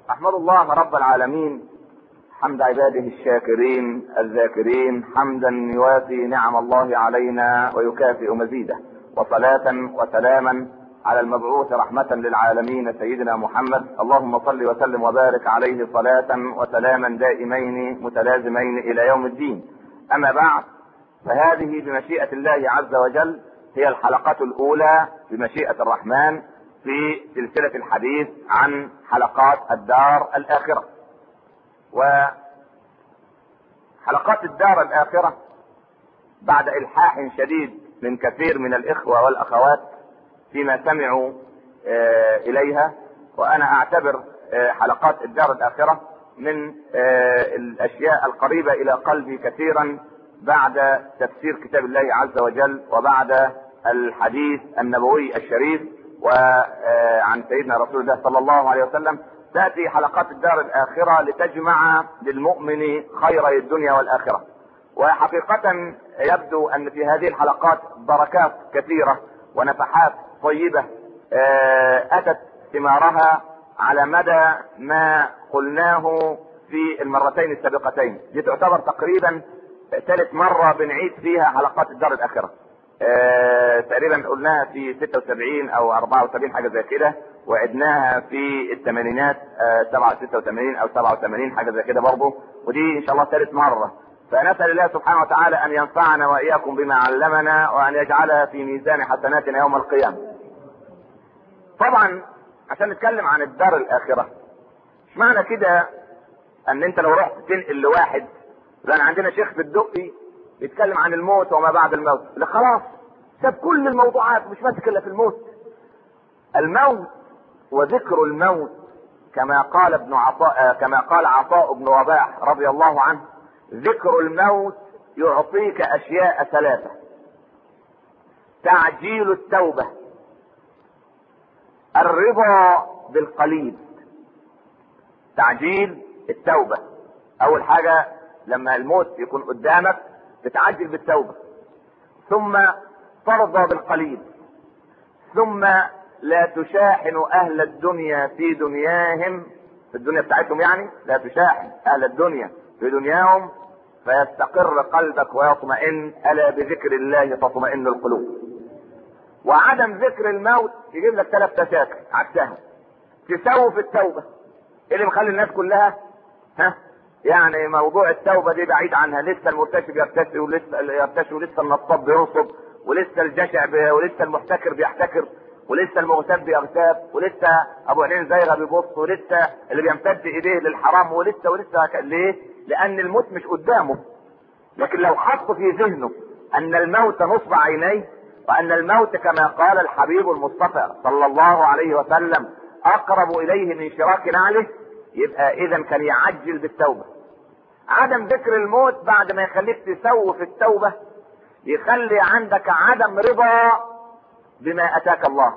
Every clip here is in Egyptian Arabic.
احمد الله رب العالمين حمد عباده الشاكرين الذاكرين حمدا يوافي نعم الله علينا ويكافئ مزيده وصلاة وسلاما على المبعوث رحمة للعالمين سيدنا محمد اللهم صل وسلم وبارك عليه صلاة وسلاما دائمين متلازمين الى يوم الدين اما بعد فهذه بمشيئة الله عز وجل هي الحلقة الاولى بمشيئة الرحمن في سلسلة الحديث عن حلقات الدار الاخرة وحلقات الدار الاخرة بعد الحاح شديد من كثير من الاخوة والاخوات فيما سمعوا آه اليها وانا اعتبر آه حلقات الدار الاخرة من آه الاشياء القريبة الى قلبي كثيرا بعد تفسير كتاب الله عز وجل وبعد الحديث النبوي الشريف وعن سيدنا رسول الله صلى الله عليه وسلم تأتي حلقات الدار الآخرة لتجمع للمؤمن خيري الدنيا والآخرة وحقيقة يبدو أن في هذه الحلقات بركات كثيرة ونفحات طيبة أتت ثمارها على مدى ما قلناه في المرتين السابقتين دي تعتبر تقريبا ثالث مرة بنعيد فيها حلقات الدار الآخرة آه تقريبا قلناها في 76 او 74 حاجه زي كده وعدناها في الثمانينات آه 86 او 87 حاجه زي كده برضه ودي ان شاء الله ثالث مره فنسال الله سبحانه وتعالى ان ينفعنا واياكم بما علمنا وان يجعلها في ميزان حسناتنا يوم القيامه. طبعا عشان نتكلم عن الدار الاخره مش معنى كده ان انت لو رحت تنقل لواحد لان عندنا شيخ في الدقي بيتكلم عن الموت وما بعد الموت لا خلاص ساب كل الموضوعات مش ماسك الا في الموت الموت وذكر الموت كما قال ابن عطاء كما قال عطاء بن رباح رضي الله عنه ذكر الموت يعطيك اشياء ثلاثه تعجيل التوبه الرضا بالقليل تعجيل التوبه اول حاجه لما الموت يكون قدامك تتعجل بالتوبة ثم ترضى بالقليل ثم لا تشاحن اهل الدنيا في دنياهم في الدنيا بتاعتهم يعني لا تشاحن اهل الدنيا في دنياهم فيستقر قلبك ويطمئن الا بذكر الله تطمئن القلوب وعدم ذكر الموت يجيب لك ثلاث مشاكل عكسها تسوف التوبه ايه اللي مخلي الناس كلها ها يعني موضوع التوبة دي بعيد عنها لسه المرتشي بيرتشي ولسه يرتشي ولسه النصاب بينصب ولسه الجشع بي ولسه المحتكر بيحتكر ولسه المغتاب بيغتاب ولسه ابو عينين زيغه بيبص ولسه اللي بيمتد ايديه للحرام ولسه ولسه ليه؟ لان الموت مش قدامه لكن لو حط في ذهنه ان الموت نصب عينيه وان الموت كما قال الحبيب المصطفى صلى الله عليه وسلم اقرب اليه من شراك نعله يبقى اذا كان يعجل بالتوبه عدم ذكر الموت بعد ما يخليك تسوف التوبه يخلي عندك عدم رضا بما اتاك الله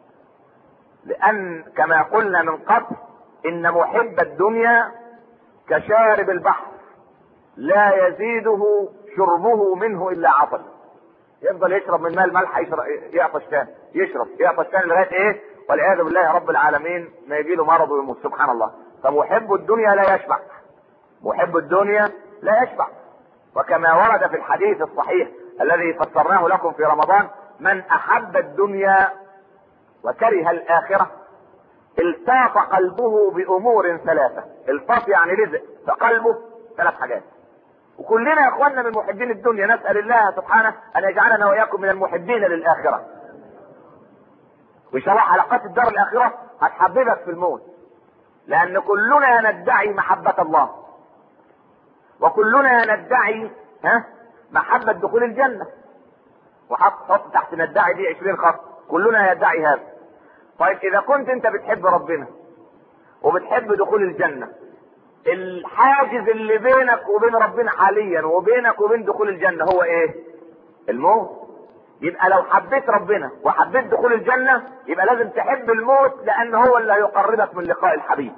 لان كما قلنا من قبل ان محب الدنيا كشارب البحر لا يزيده شربه منه الا عطش يفضل يشرب من ماء الملح يشرب يعطش تاني يشرب يعطش تاني لغايه ايه والعياذ بالله رب العالمين ما يجي له مرض ويموت سبحان الله فمحب الدنيا لا يشبع محب الدنيا لا يشبع وكما ورد في الحديث الصحيح الذي فسرناه لكم في رمضان من احب الدنيا وكره الاخره التاف قلبه بامور ثلاثه التاف يعني رزق فقلبه ثلاث حاجات وكلنا يا اخواننا من محبين الدنيا نسال الله سبحانه ان يجعلنا واياكم من المحبين للاخره وان شاء الله حلقات الدار الاخره هتحببك في الموت لان كلنا ندعي محبة الله وكلنا ندعي ها محبة دخول الجنة وحط حط تحت ندعي دي 20 خط كلنا يدعي هذا طيب اذا كنت انت بتحب ربنا وبتحب دخول الجنة الحاجز اللي بينك وبين ربنا حاليا وبينك وبين دخول الجنة هو ايه الموت يبقى لو حبيت ربنا وحبيت دخول الجنة يبقى لازم تحب الموت لان هو اللي هيقربك من لقاء الحبيب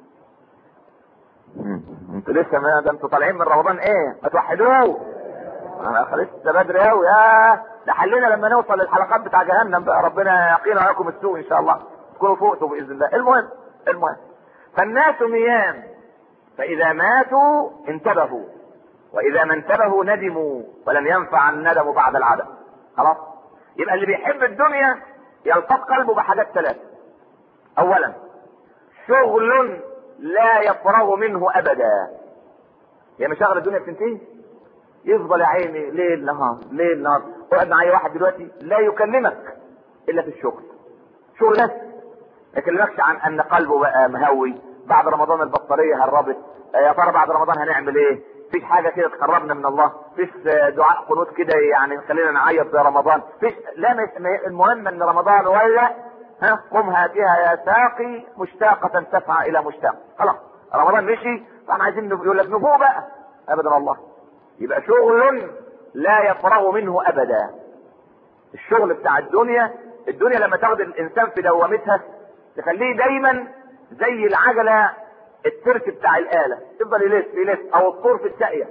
انتوا لسه ما ده انتوا طالعين من رمضان ايه ما توحدوه انا لسه بدري قوي يا ده حلنا لما نوصل للحلقات بتاع جهنم بقى ربنا يقينا وياكم السوء ان شاء الله تكونوا فوقتوا باذن الله المهم المهم فالناس نيام فإذا ماتوا انتبهوا وإذا ما انتبهوا ندموا ولن ينفع الندم بعد العدم خلاص يبقى اللي بيحب الدنيا يلقط قلبه بحاجات ثلاث أولا شغل لا يفرغ منه أبدا هي مشاغل الدنيا بتنتهي يفضل يا عيني ليل نهار ليل نهار قعد معايا واحد دلوقتي لا يكلمك الا في الشغل شغل بس ما يكلمكش عن ان قلبه بقى مهوي بعد رمضان البطاريه هربت يا ترى بعد رمضان هنعمل ايه فيش حاجه كده تقربنا من الله فيش دعاء قنوت كده يعني خلينا نعيط في رمضان فيش لا المهم ان رمضان ولا ها قم هاتها يا ساقي مشتاقة تسعى الى مشتاق خلاص رمضان مشي فاحنا عايزين يقول لك نفوق بقى ابدا والله يبقى شغل لا يفرغ منه ابدا الشغل بتاع الدنيا الدنيا لما تاخد الانسان في دوامتها تخليه دايما زي العجلة الترس بتاع الآلة يفضل يلف يلف او الطور في الساقية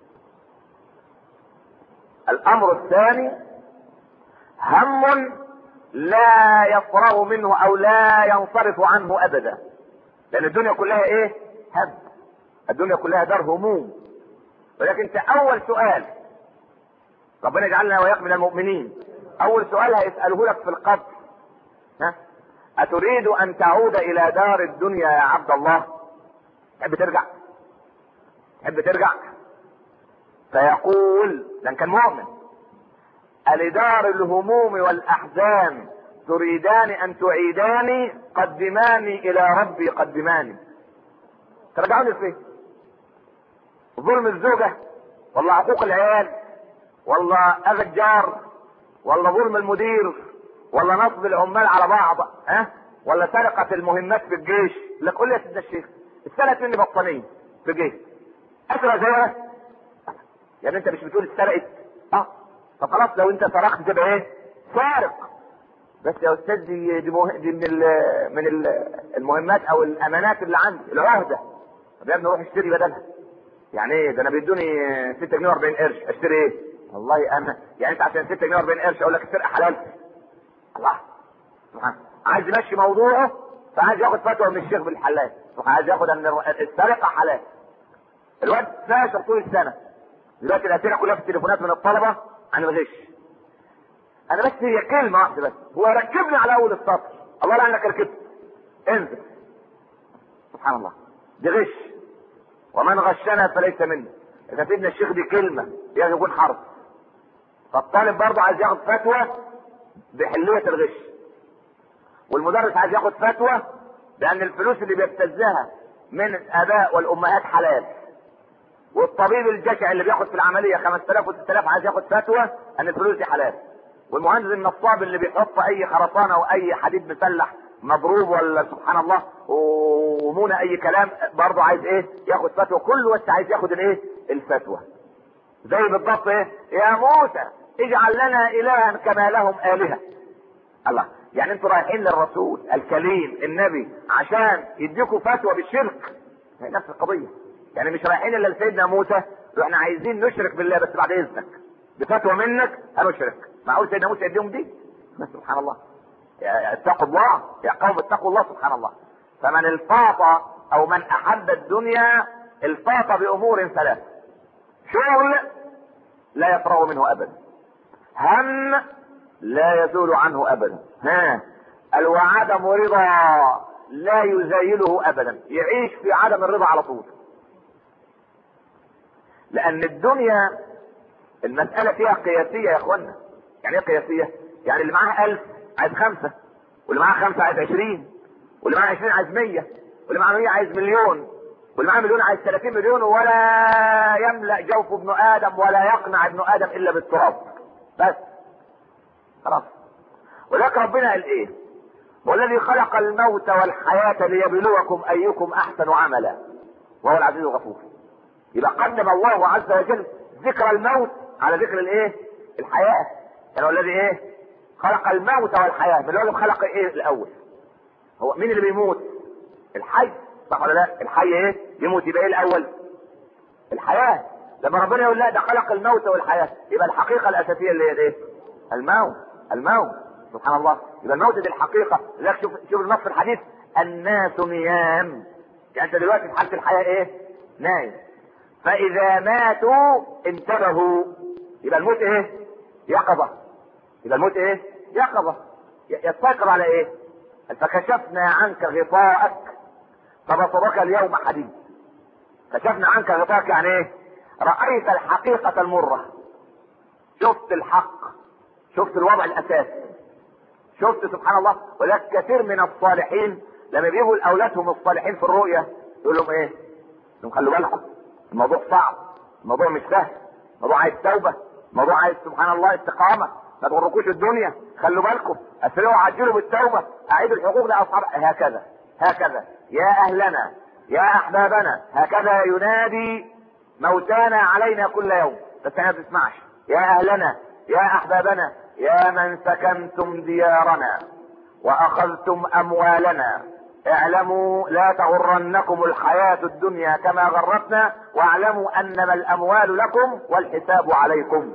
الامر الثاني هم لا يفرغ منه او لا ينصرف عنه ابدا لان الدنيا كلها ايه هم الدنيا كلها دار هموم ولكن انت اول سؤال ربنا يجعلنا واياك من المؤمنين اول سؤال هيساله لك في القبر ها اتريد ان تعود الى دار الدنيا يا عبد الله تحب ترجع تحب ترجع فيقول لان كان مؤمن ألدار الهموم والأحزان تريدان أن تعيداني قدماني إلى ربي قدماني ترجعوني فين ظلم الزوجة ولا عقوق العيال ولا أذى الجار ولا ظلم المدير ولا نصب العمال على بعض ها أه؟ ولا سرقة المهمات في الجيش لك قول لي يا سيدنا الشيخ اتسرقت مني بطانية في الجيش أسرق زيها يعني انت مش بتقول اتسرقت اه طب خلاص لو انت سرقت تبقى ايه سارق بس يا استاذ دي دي, مه... دي من ال... من ال... المهمات او الامانات اللي عندي العهده طب يا ابني روح اشتري بدلها يعني ايه ده انا بيدوني 6 جنيه و40 قرش اشتري ايه والله انا يعني انت عشان 6 جنيه و40 قرش اقول لك السرقه حلال الله سبحان عايز يمشي موضوعه فعايز ياخد فتوى من الشيخ بالحلال عايز ياخد ان السرقه حلال الواد ناشر طول السنه دلوقتي الاسئله كلها في التليفونات من الطلبه عن الغش انا بس هي كلمة واحدة بس هو ركبني على اول السطر الله لا انك ركبت انزل سبحان الله دي غش ومن غشنا فليس منا اذا سيدنا الشيخ دي كلمة يجب يكون حرف فالطالب برضه عايز ياخد فتوى بحلية الغش والمدرس عايز ياخد فتوى بان الفلوس اللي بيبتزها من الاباء والامهات حلال والطبيب الجشع اللي بياخد في العمليه 5000 و6000 عايز ياخد فتوى ان الفلوس دي حلال والمهندس النصاب اللي بيحط اي خرسانه واي حديد مسلح مضروب ولا سبحان الله ومونه اي كلام برضه عايز ايه ياخد فتوى كله بس عايز ياخد الايه الفتوى زي بالضبط ايه يا موسى اجعل لنا الها كما لهم الهه الله يعني انتوا رايحين للرسول الكريم النبي عشان يديكوا فتوى بالشرك هي نفس القضيه يعني مش رايحين الا لسيدنا موسى احنا عايزين نشرك بالله بس بعد اذنك بفتوى منك هنشرك معقول سيدنا موسى يديهم دي سبحان الله اتقوا الله يا قوم اتقوا الله سبحان الله فمن الفاط او من احب الدنيا الفاط بامور ثلاث شغل لا يفرغ منه ابدا هم لا يزول عنه ابدا ها الوعدم رضا لا يزايله ابدا يعيش في عدم الرضا على طول لان الدنيا المسألة فيها قياسية يا اخوانا يعني ايه قياسية يعني اللي معاه الف عايز خمسة واللي معاه خمسة عايز عشرين واللي معاه عشرين عايز مية واللي معاه مية عايز مليون واللي معاه مليون عايز 30 مليون ولا يملأ جوف ابن ادم ولا يقنع ابن ادم الا بالتراب بس خلاص ولذلك ربنا قال ايه والذي خلق الموت والحياة ليبلوكم ايكم احسن عملا وهو العزيز الغفور يبقى قدم الله عز وجل ذكر الموت على ذكر الايه الحياة يعني هو الذي ايه خلق الموت والحياة من الوجه خلق ايه الاول هو مين اللي بيموت الحي صح ولا لا الحي ايه يموت يبقى ايه الاول الحياة لما ربنا يقول لا ده خلق الموت والحياة يبقى الحقيقة الاساسية اللي هي ايه الموت الموت سبحان الله يبقى الموت دي الحقيقة لذلك شوف شوف النص في الحديث الناس نيام يعني انت دلوقتي في حاله الحياه ايه نايم فاذا ماتوا انتبهوا يبقى الموت ايه يقظه يبقى الموت ايه يقظه يستيقظ على ايه فكشفنا عنك غطاءك فبصرك اليوم حديد كشفنا عنك غطاءك يعني ايه رأيت الحقيقة المرة شفت الحق شفت الوضع الاساسي شفت سبحان الله ولكن كثير من الصالحين لما بيجوا لاولادهم الصالحين في الرؤية يقول لهم ايه؟ يقول خلوا بالكم الموضوع صعب الموضوع مش سهل الموضوع عايز توبة الموضوع عايز سبحان الله استقامة ما تغركوش الدنيا خلوا بالكم اسرعوا عجلوا بالتوبة اعيدوا الحقوق لاصحاب هكذا هكذا يا اهلنا يا احبابنا هكذا ينادي موتانا علينا كل يوم بس احنا ما بنسمعش يا اهلنا يا احبابنا يا من سكنتم ديارنا واخذتم اموالنا اعلموا لا تغرنكم الحياة الدنيا كما غرتنا واعلموا انما الاموال لكم والحساب عليكم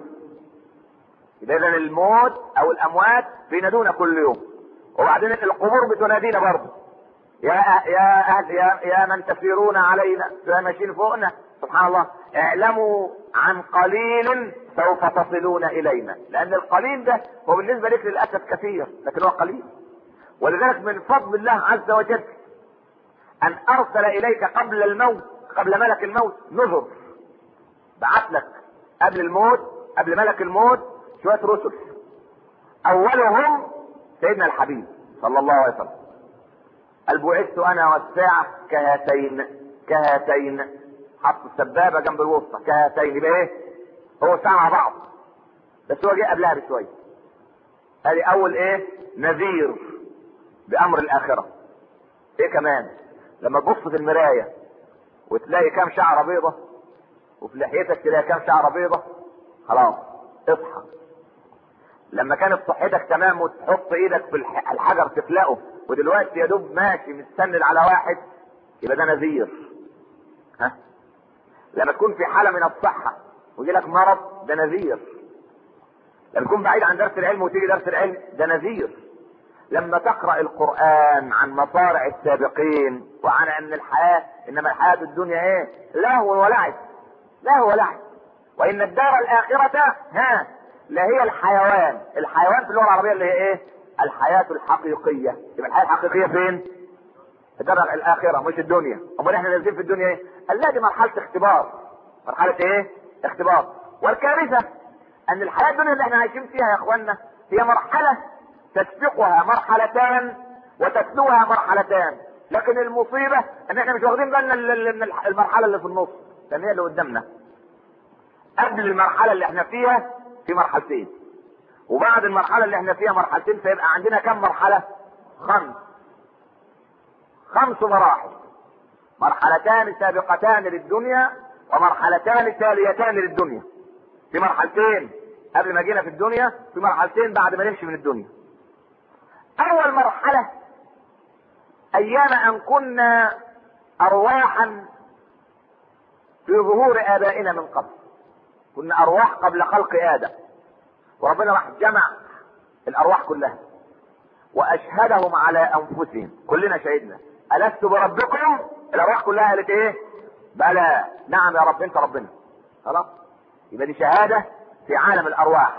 اذا الموت او الاموات بينادونا كل يوم وبعدين القبور بتنادينا برضه يا يا اهل يا, يا من تسيرون علينا يا ماشيين فوقنا سبحان الله اعلموا عن قليل سوف تصلون الينا لان القليل ده هو بالنسبه لك للاسف كثير لكن هو قليل ولذلك من فضل الله عز وجل ان ارسل اليك قبل الموت قبل ملك الموت نذر بعت لك قبل الموت قبل ملك الموت شويه رسل اولهم سيدنا الحبيب صلى الله عليه وسلم قال بعثت انا والساعه كهاتين كهاتين حط السبابه جنب الوسطى كهاتين يبقى ايه هو ساعه مع بعض بس هو جه قبلها بشويه ادي اول ايه نذير بامر الاخره ايه كمان لما تبص في المرايه وتلاقي كام شعره بيضه وفي لحيتك تلاقي كام شعره بيضه خلاص اصحى لما كانت صحتك تمام وتحط ايدك في الحجر تفلقه ودلوقتي يا دوب ماشي مستند على واحد يبقى ده نذير ها لما تكون في حاله من الصحه ويجي لك مرض ده نذير لما تكون بعيد عن درس العلم وتيجي درس العلم ده نذير لما تقرا القران عن مصارع السابقين وعن ان الحياه انما الحياه الدنيا ايه لهو ولعب لهو ولعب وان الدار الاخره ها لهي الحيوان الحيوان في اللغه العربيه اللي هي ايه الحياه الحقيقيه يبقى الحياه الحقيقيه فين الدار الاخره مش الدنيا امال احنا نازلين في الدنيا ايه قال لا دي مرحله اختبار مرحله ايه اختبار والكارثه ان الحياه الدنيا اللي احنا عايشين فيها يا اخوانا هي مرحله تسبقها مرحلتان وتتلوها مرحلتان لكن المصيبه ان احنا مش واخدين بالنا من المرحله اللي في النص لان هي اللي قدامنا قبل المرحله اللي احنا فيها في مرحلتين وبعد المرحله اللي احنا فيها مرحلتين فيبقى عندنا كم مرحله خمس خمس مراحل مرحلتان سابقتان للدنيا ومرحلتان تاليتان للدنيا في مرحلتين قبل ما جينا في الدنيا في مرحلتين بعد ما نمشي من الدنيا اول مرحله ايام ان كنا ارواحا في ظهور ابائنا من قبل كنا ارواح قبل خلق ادم وربنا راح جمع الارواح كلها واشهدهم على انفسهم كلنا شهدنا الست بربكم الارواح كلها قالت ايه بلى نعم يا رب انت ربنا خلاص يبقى دي شهاده في عالم الارواح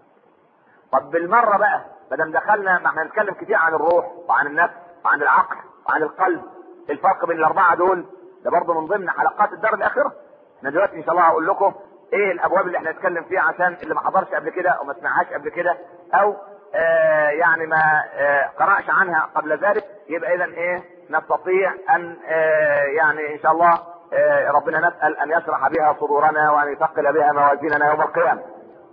طب بالمره بقى ما دام دخلنا ما احنا هنتكلم كتير عن الروح وعن النفس وعن العقل وعن القلب الفرق بين الاربعه دول ده برضه من ضمن حلقات الدار الاخره احنا دلوقتي ان شاء الله هقول لكم ايه الابواب اللي احنا نتكلم فيها عشان اللي ما حضرش قبل كده او ما سمعهاش قبل كده او آه يعني ما آه قرأش عنها قبل ذلك يبقى اذا ايه نستطيع ان آه يعني ان شاء الله آه ربنا نسأل ان يشرح بها صدورنا وان يثقل بها موازيننا يوم القيامة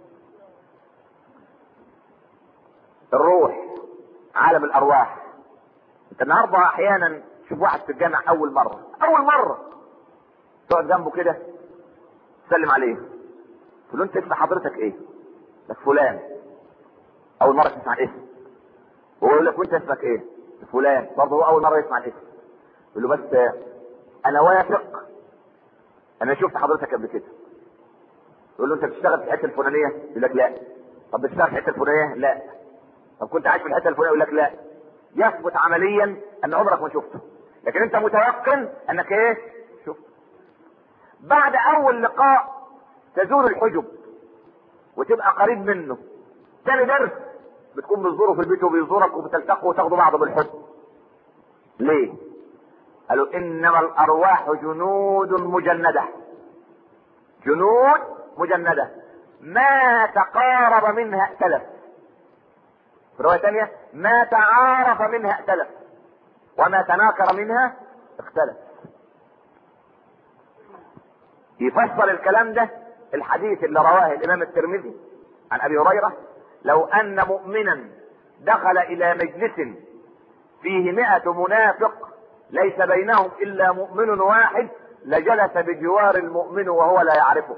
الروح عالم الارواح انت النهارده احيانا تشوف واحد في الجامع اول مرة اول مرة تقعد جنبه كده تسلم عليه تقول له انت اسم حضرتك ايه لك فلان اول مره تسمع الاسم وهو يقول لك وانت اسمك ايه فلان برضه هو اول مره يسمع الاسم يقول له بس انا واثق انا شفت حضرتك قبل كده يقول له انت بتشتغل في الحته الفلانيه يقول لك لا طب بتشتغل في الحته الفلانيه لا طب كنت عايش في الحته الفلانيه يقول لك لا يثبت عمليا ان عمرك ما شفته لكن انت متيقن انك ايه شوف بعد اول لقاء تزول الحجب وتبقى قريب منه تاني درس بتكون بتزوره في البيت وبيزورك وبتلتقوا وتاخدوا بعض بالحب ليه قالوا انما الارواح جنود مجندة جنود مجندة ما تقارب منها ائتلف في رواية تانية ما تعارف منها ائتلف وما تناكر منها اختلف يفسر الكلام ده الحديث اللي رواه الامام الترمذي عن ابي هريره لو ان مؤمنا دخل الى مجلس فيه مئة منافق ليس بينهم الا مؤمن واحد لجلس بجوار المؤمن وهو لا يعرفه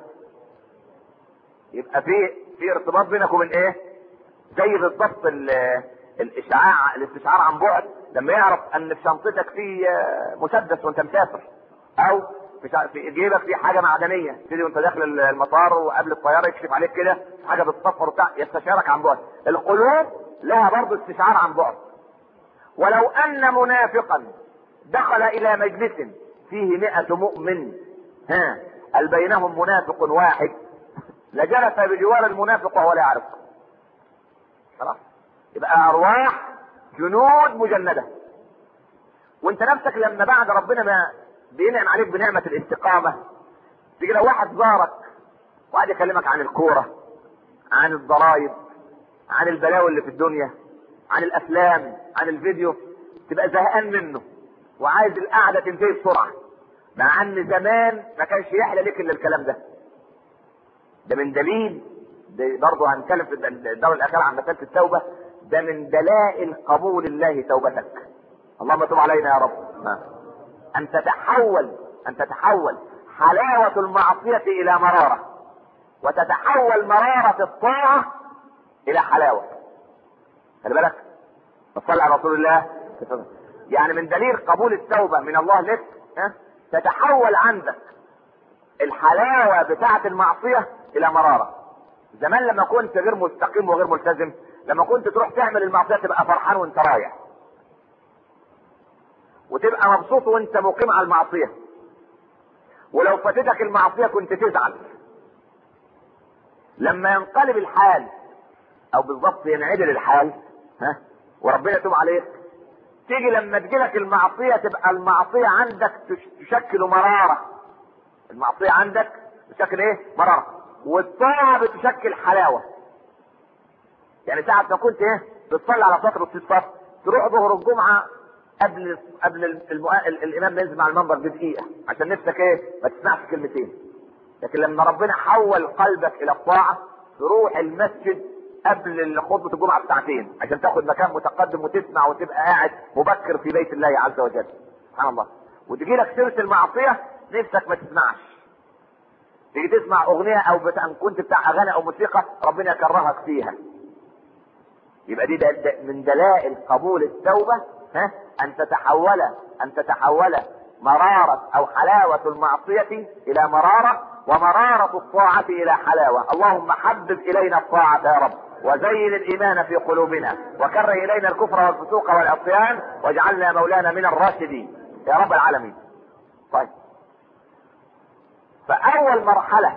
يبقى في في ارتباط بينك وبين ايه زي بالضبط الاشعاع الاستشعار عن بعد لما يعرف ان في شنطتك في مسدس وانت مسافر او في جيبك في حاجه معدنيه تيجي وانت داخل المطار وقبل الطياره يكشف عليك كده حاجه بتصفر وبتاع يستشعرك عن بعد القلوب لها برضه استشعار عن بعد ولو ان منافقا دخل الى مجلس فيه مئة مؤمن ها هل بينهم منافق واحد لجلس بجوار المنافق وهو لا يعرفه خلاص يبقى ارواح جنود مجندة وانت نفسك لما بعد ربنا ما بينعم عليك بنعمة الاستقامة تيجي لو واحد زارك وقعد يكلمك عن الكورة عن الضرائب عن البلاوي اللي في الدنيا عن الافلام عن الفيديو تبقى زهقان منه وعايز القعدة تنتهي بسرعة مع ان زمان ما كانش يحلى لك الا الكلام ده ده من دليل ده برضه هنتكلم في الدورة الأخيرة عن مسألة التوبة ده من دلائل قبول الله توبتك اللهم تب علينا يا رب ما. أن تتحول أن تتحول حلاوة المعصية إلى مرارة وتتحول مرارة الطاعة إلى حلاوة خلي بالك صلى على رسول الله يعني من دليل قبول التوبة من الله لك ها تتحول عندك الحلاوة بتاعة المعصية إلى مرارة زمان لما كنت غير مستقيم وغير ملتزم لما كنت تروح تعمل المعصيه تبقى فرحان وانت رايح وتبقى مبسوط وانت مقيم على المعصيه ولو فاتتك المعصيه كنت تزعل لما ينقلب الحال او بالضبط ينعدل الحال ها وربنا يتوب عليك تيجي لما تجيلك المعصيه تبقى المعصيه عندك تشكل مراره المعصيه عندك تشكل ايه مراره والطاعة بتشكل حلاوة يعني ساعة ما كنت ايه بتصلي على سطر الصف تروح ظهر الجمعة قبل قبل المؤ... الامام ينزل مع المنبر بدقيقة عشان نفسك ايه ما تسمعش كلمتين لكن لما ربنا حول قلبك الى الطاعة تروح المسجد قبل خطبة الجمعة بساعتين عشان تاخد مكان متقدم وتسمع وتبقى قاعد مبكر في بيت الله عز وجل سبحان الله وتجي لك سيرة المعصية نفسك ما تسمعش تيجي تسمع اغنيه او بتاع كنت بتاع اغاني او موسيقى ربنا يكرهك فيها يبقى دي ده ده من دلائل قبول التوبه ها ان تتحول ان تتحول مرارة او حلاوة المعصية الى مرارة ومرارة الطاعة الى حلاوة اللهم حبب الينا الطاعة يا رب وزين الايمان في قلوبنا وكره الينا الكفر والفسوق والعصيان واجعلنا مولانا من الراشدين يا رب العالمين طيب فأول مرحلة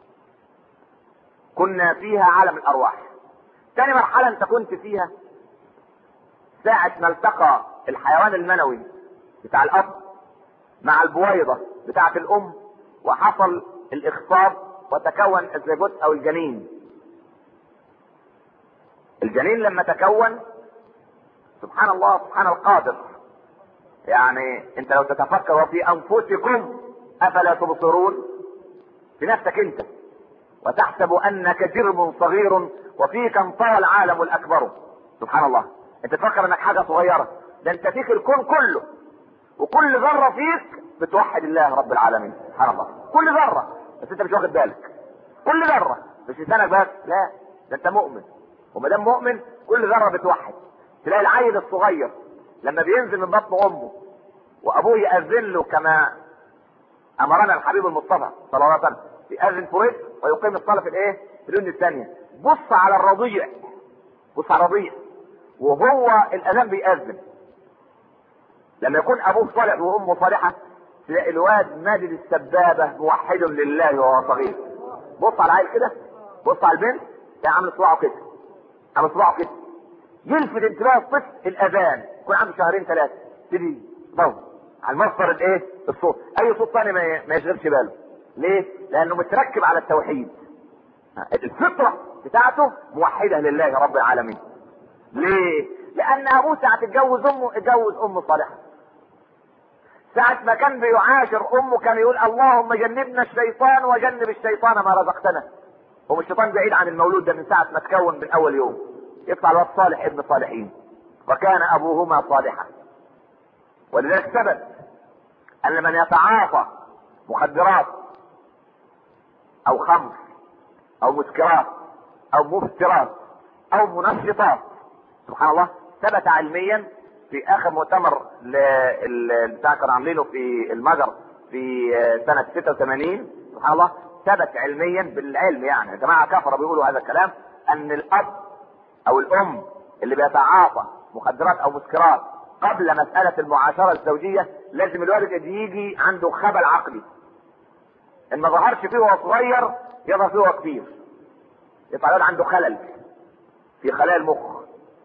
كنا فيها عالم الأرواح ثاني مرحلة أنت كنت فيها ساعة ما التقى الحيوان المنوي بتاع الأب مع البويضة بتاعة الأم وحصل الإخصاب وتكون الزيجوت أو الجنين الجنين لما تكون سبحان الله سبحان القادر يعني انت لو تتفكر وفي انفسكم افلا تبصرون في نفسك انت وتحسب انك جرم صغير وفيك انطوى العالم الاكبر سبحان الله انت تفكر انك حاجه صغيره ده انت فيك الكون كله وكل ذره فيك بتوحد الله رب العالمين سبحان الله كل ذره بس انت مش واخد بالك كل ذره مش لسانك بس لا ده انت مؤمن وما دام مؤمن كل ذره بتوحد تلاقي العيل الصغير لما بينزل من بطن امه وابوه يأذن له كما امرنا الحبيب المصطفى صلى الله عليه وسلم يأذن فريد ويقيم الصلاه في الايه؟ في اليوم الثانيه بص على الرضيع بص على الرضيع وهو الاذان بيأذن لما يكون ابوه صالح وامه صالحه تلاقي الواد ماجد السبابه موحد لله وهو صغير بص على العيل كده بص على البنت تلاقي عامل صباعه كده عامل صباعه كده يلفت انتباه الطفل الاذان يكون عنده شهرين ثلاثه تبي ضوء على المصدر الايه الصوت اي صوت ثاني ما ما يشغلش باله ليه لانه متركب على التوحيد الفطره بتاعته موحده لله رب العالمين ليه لان ابوه ساعه اتجوز امه اتجوز ام صالحه ساعة ما كان بيعاشر امه كان يقول اللهم جنبنا الشيطان وجنب الشيطان ما رزقتنا هو الشيطان بعيد عن المولود ده من ساعة ما تكون من اول يوم يطلع الواد صالح ابن صالحين وكان ابوهما صالحا ولذلك ثبت ان من يتعاطى مخدرات او خمر او مسكرات او مفترات او منشطات سبحان الله ثبت علميا في اخر مؤتمر ل- بتاع كانوا عاملينه في المجر في سنة 86 سبحان الله ثبت علميا بالعلم يعني يا جماعة كفرة بيقولوا هذا الكلام ان الاب او الام اللي بيتعاطى مخدرات او مسكرات قبل مسألة المعاشرة الزوجية لازم الوالد يجي عنده خبل عقلي ان ما ظهرش فيه وهو صغير يظهر فيه وهو كبير يطلع الواد عنده خلل في خلايا المخ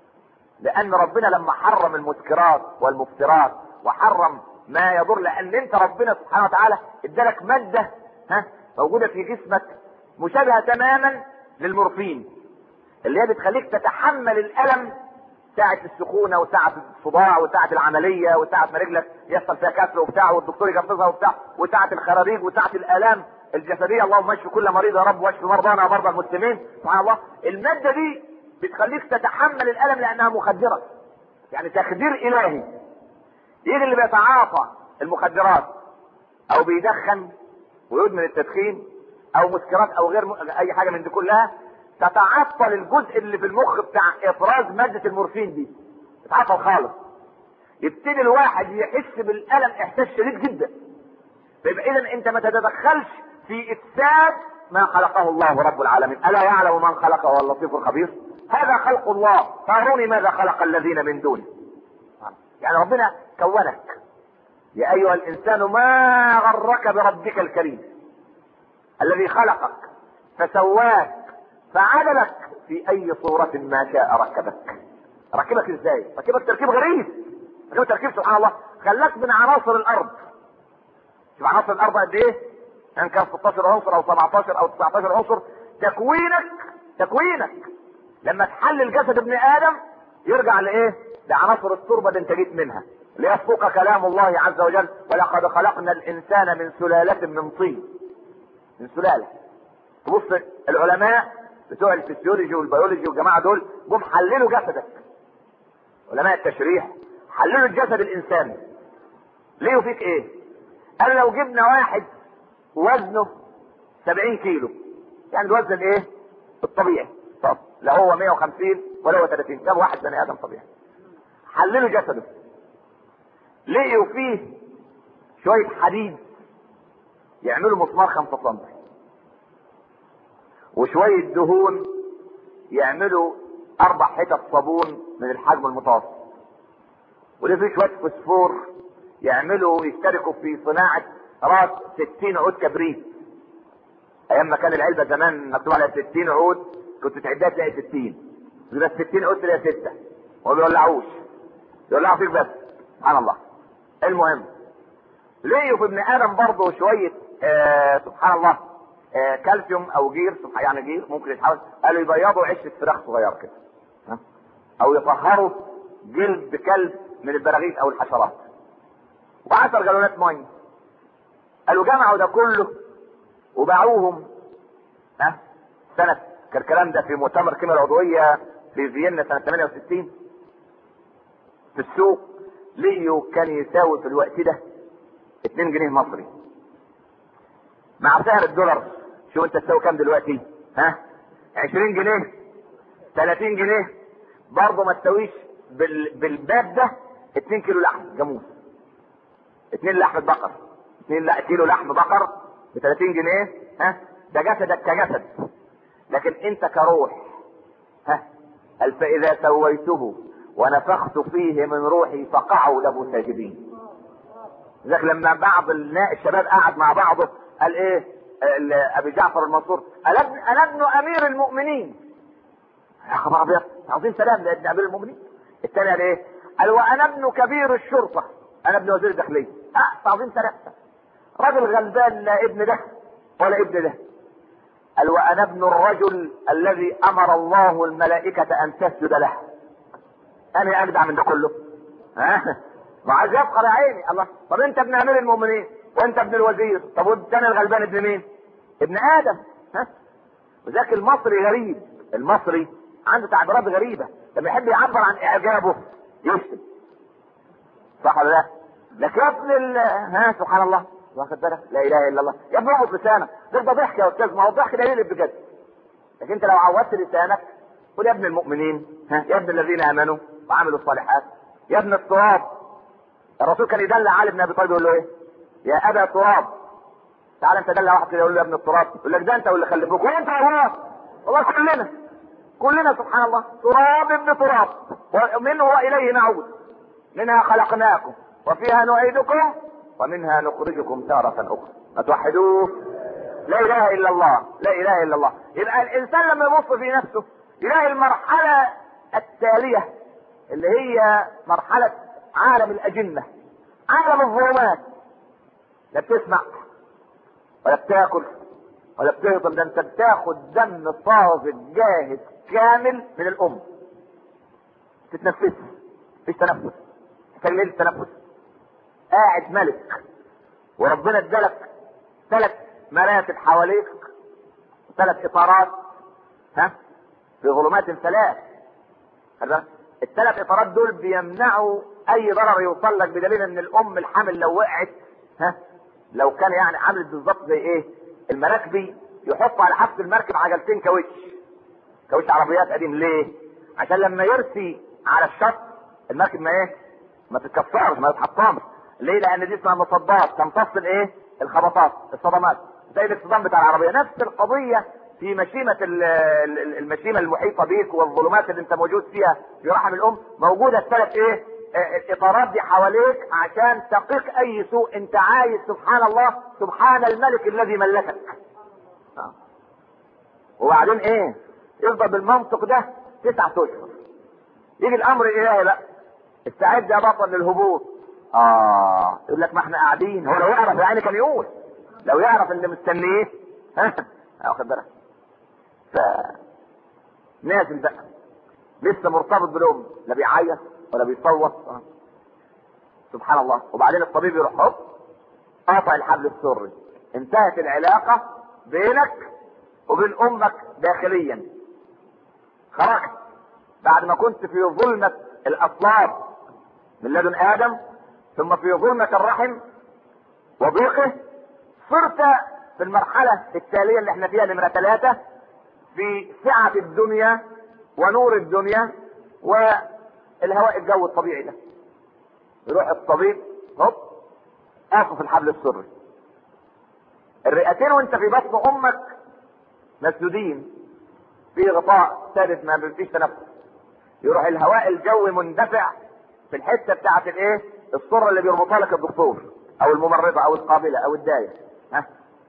لان ربنا لما حرم المسكرات والمفترات وحرم ما يضر لان انت ربنا سبحانه وتعالى ادالك ماده ها موجوده في جسمك مشابهه تماما للمورفين اللي هي بتخليك تتحمل الالم ساعة السخونة وساعة الصداع وساعة العملية وساعة ما رجلك يحصل فيها كسر وبتاع والدكتور يجبزها وبتاع وساعة الخراريج وساعة الآلام الجسدية اللهم اشف كل مريض يا رب واشف مرضانا ومرضى المسلمين سبحان الله المادة دي بتخليك تتحمل الألم لأنها مخدرة يعني تخدير إلهي يجي اللي بيتعاطى المخدرات أو بيدخن ويدمن التدخين أو مسكرات أو غير م... أي حاجة من دي كلها تتعطل الجزء اللي في المخ بتاع افراز ماده المورفين دي تتعطل خالص يبتدي الواحد يحس بالالم احساس شديد جدا فيبقى اذا انت ما تتدخلش في افساد ما خلقه الله رب العالمين الا يعلم من خلقه هو اللطيف الخبير هذا خلق الله فاروني ماذا خلق الذين من دونه يعني ربنا كونك يا ايها الانسان ما غرك بربك الكريم الذي خلقك فسواك فعدلك في اي صورة ما شاء ركبك ركبك ازاي ركبك تركيب غريب ركبك تركيب سبحان الله خلاك من عناصر الارض شوف عناصر الارض قد ايه ان كان 16 عنصر او 17 او 19 عنصر تكوينك تكوينك لما تحلل جسد ابن ادم يرجع لايه لعناصر التربه اللي انت جيت منها ليصدق كلام الله عز وجل ولقد خلقنا الانسان من سلاله من طين من سلاله تبص العلماء بتوع الفسيولوجي والبيولوجي والجماعه دول جم حللوا جسدك علماء التشريح حللوا الجسد الانساني ليه فيك ايه قال لو جبنا واحد وزنه 70 كيلو يعني الوزن الايه الطبيعي طب لا هو 150 ولا هو 30 جاب واحد بني ادم طبيعي حللوا جسده لقيوا فيه شويه حديد يعملوا مسمار 5 سم وشوية دهون يعملوا أربع حتت صابون من الحجم المتوسط وليه في شوية فوسفور يعملوا يشتركوا في صناعة راس 60 عود كبريت أيام ما كان العلبة زمان مكتوب عليها 60 عود كنت تعدها تلاقي 60 يبقى 60 عود تلاقي 6 وما بيولعوش يولعوا فيك بس سبحان الله المهم لقيوا في ابن آدم برضه شوية آه سبحان الله آه كالسيوم او جير يعني جير ممكن يتحول قالوا يبيضوا عشه فراخ صغير كده ها؟ او يطهروا جلد كلب من البراغيث او الحشرات وعشر جالونات ميه قالوا جمعوا ده كله وباعوهم ها سنة كان الكلام ده في مؤتمر الكيمياء العضوية في فيينا سنة 68 في السوق لقيوا كان يساوي في الوقت ده 2 جنيه مصري مع سعر الدولار شو انت تساوي كام دلوقتي ها 20 جنيه 30 جنيه برضه ما تساويش بال... بالباب ده 2 كيلو لحم جاموس 2 لحم بقر 2 كيلو لحم بقر ب 30 جنيه ها ده جسدك كجسد لكن انت كروح ها قال فاذا سويته ونفخت فيه من روحي فقعوا له ساجدين لذلك لما بعض الشباب قعد مع بعضه قال ايه ابي جعفر المنصور انا ابن انا ابن امير المؤمنين يا خبر ابيض عظيم سلام ده ابن امير المؤمنين الثاني قال ايه قال وانا ابن كبير الشرطه انا ابن وزير الداخليه اه تعظيم سلام راجل غلبان لا ابن ده ولا ابن ده قال وانا ابن الرجل الذي امر الله الملائكه ان تسجد له انا اجدع من ده كله ها ما عايز يفقر يا عيني الله طب انت ابن امير المؤمنين وانت ابن الوزير طب وانت انا الغلبان ابن مين ابن ادم ها وذاك المصري غريب المصري عنده تعبيرات غريبه لما يحب يعبر عن اعجابه يشتم صح ولا لا لكن يا ابن ال... ها سبحان الله واخد بالك لا اله الا الله يا ابن اربط لسانك ده ده ضحك يا استاذ ما هو الضحك ده يقلب بجد لكن انت لو عودت لسانك قول يا ابن المؤمنين ها يا ابن الذين امنوا وعملوا الصالحات يا ابن التراب الرسول كان يدلع علي بن ابي طالب يقول له ايه يا ابا تراب تعال انت دلع واحد كده يقول له يا ابن التراب يقول لك ده انت واللي خلفوك وانت والله والله كلنا كلنا سبحان الله تراب ابن تراب ومنه واليه نعود منها خلقناكم وفيها نعيدكم ومنها نخرجكم تارة أخرى ما توحدوه لا إله إلا الله لا إله إلا الله يبقى الإنسان لما يبص في نفسه يلاقي المرحلة التالية اللي هي مرحلة عالم الأجنة عالم الظلمات لا بتسمع ولا بتاكل ولا بتهضم ده انت بتاخد دم طازج جاهز كامل من الام تتنفس مفيش تنفس تكلم التنفس قاعد ملك وربنا ادالك ثلاث مراتب حواليك ثلاث اطارات ها في ظلمات ثلاث الثلاث اطارات دول بيمنعوا اي ضرر يوصل لك بدليل ان الام الحامل لو وقعت ها لو كان يعني عملت بالظبط زي ايه المراكبي يحط على حافة المركب عجلتين كاوتش كاوتش عربيات قديم ليه عشان لما يرسي على الشط المركب ما ايه ما تتكسرش ما تتحطمش ليه لان دي اسمها مصدات تمتص الايه الخبطات الصدمات زي الاصطدام بتاع العربيه نفس القضيه في مشيمة المشيمة المحيطة بيك والظلمات اللي انت موجود فيها في رحم الام موجودة الثلاث ايه الاطارات دي حواليك عشان تقيك اي سوء انت عايز سبحان الله سبحان الملك الذي ملكك وبعدين ايه يفضل بالمنطق ده تسعة اشهر يجي الامر الالهي بقى استعد يا بطل للهبوط اه يقول لك ما احنا قاعدين هو لو يعرف يعني كان يقول لو يعرف اللي مستنيه ها واخد بالك ف نازل بقى لسه مرتبط بالام لا بيعيط ولا بيصوت سبحان الله وبعدين الطبيب يروح هوب قاطع الحبل السري انتهت العلاقه بينك وبين امك داخليا خرجت بعد ما كنت في ظلمه الاصلاب من لدن ادم ثم في ظلمه الرحم وضيقه صرت في المرحله التاليه اللي احنا فيها نمره ثلاثه في سعه الدنيا ونور الدنيا والهواء الجو الطبيعي ده يروح الطبيب هوب قافوا في الحبل السري الرئتين وانت في بطن امك مسدودين في غطاء ثابت ما فيش تنفس يروح الهواء الجوي مندفع في الحته بتاعت الايه الصره اللي بيربطها لك الدكتور او الممرضه او القابله او الدايه ها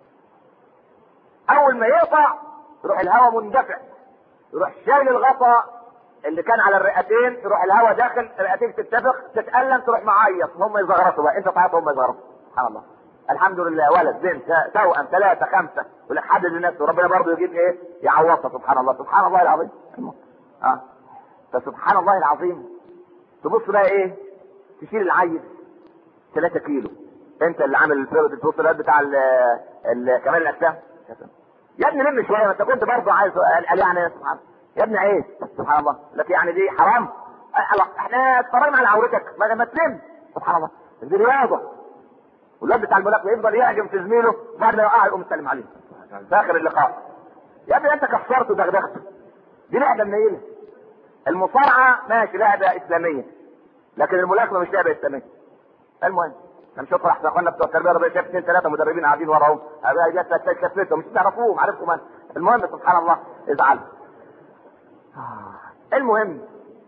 اول ما يقطع يروح الهواء مندفع يروح شايل الغطاء اللي كان على الرئتين يروح الهواء داخل الرئتين تتفق تتألم تروح معيط هم يزغرطوا بقى انت تعيط هم يزغرطوا سبحان الله الحمد لله ولد بنت توأم ثلاثة خمسة يقول لك حدد لنفسه ربنا برضه يجيب ايه يعوضها سبحان الله سبحان الله العظيم اه فسبحان الله العظيم تبص بقى ايه تشيل العيل 3 كيلو انت اللي عامل البروتوكولات بتاع ال ال كمال الاجسام يا ابني لم شويه ما انت كنت برضه عايز قال يعني سبحان يا ابني عيب سبحان الله لك يعني دي حرام الله احنا اتفرجنا على عورتك ما ما تلم سبحان الله دي رياضه والواد بتاع الملاكمه يفضل يهجم في زميله بعد ما يقع يقوم يسلم عليه في اخر اللقاء يا ابني انت كسرته ودغدغته دي لعبه منيله المصارعه ماشي لعبه اسلاميه لكن الملاكمه مش لعبه اسلاميه المهم انا شكرا احسن اخوانا بتوع التربيه الرياضيه شايف اثنين ثلاثه مدربين قاعدين وراهم كسبتهم مش تعرفوهم عارفكم انا المهم سبحان الله ازعل المهم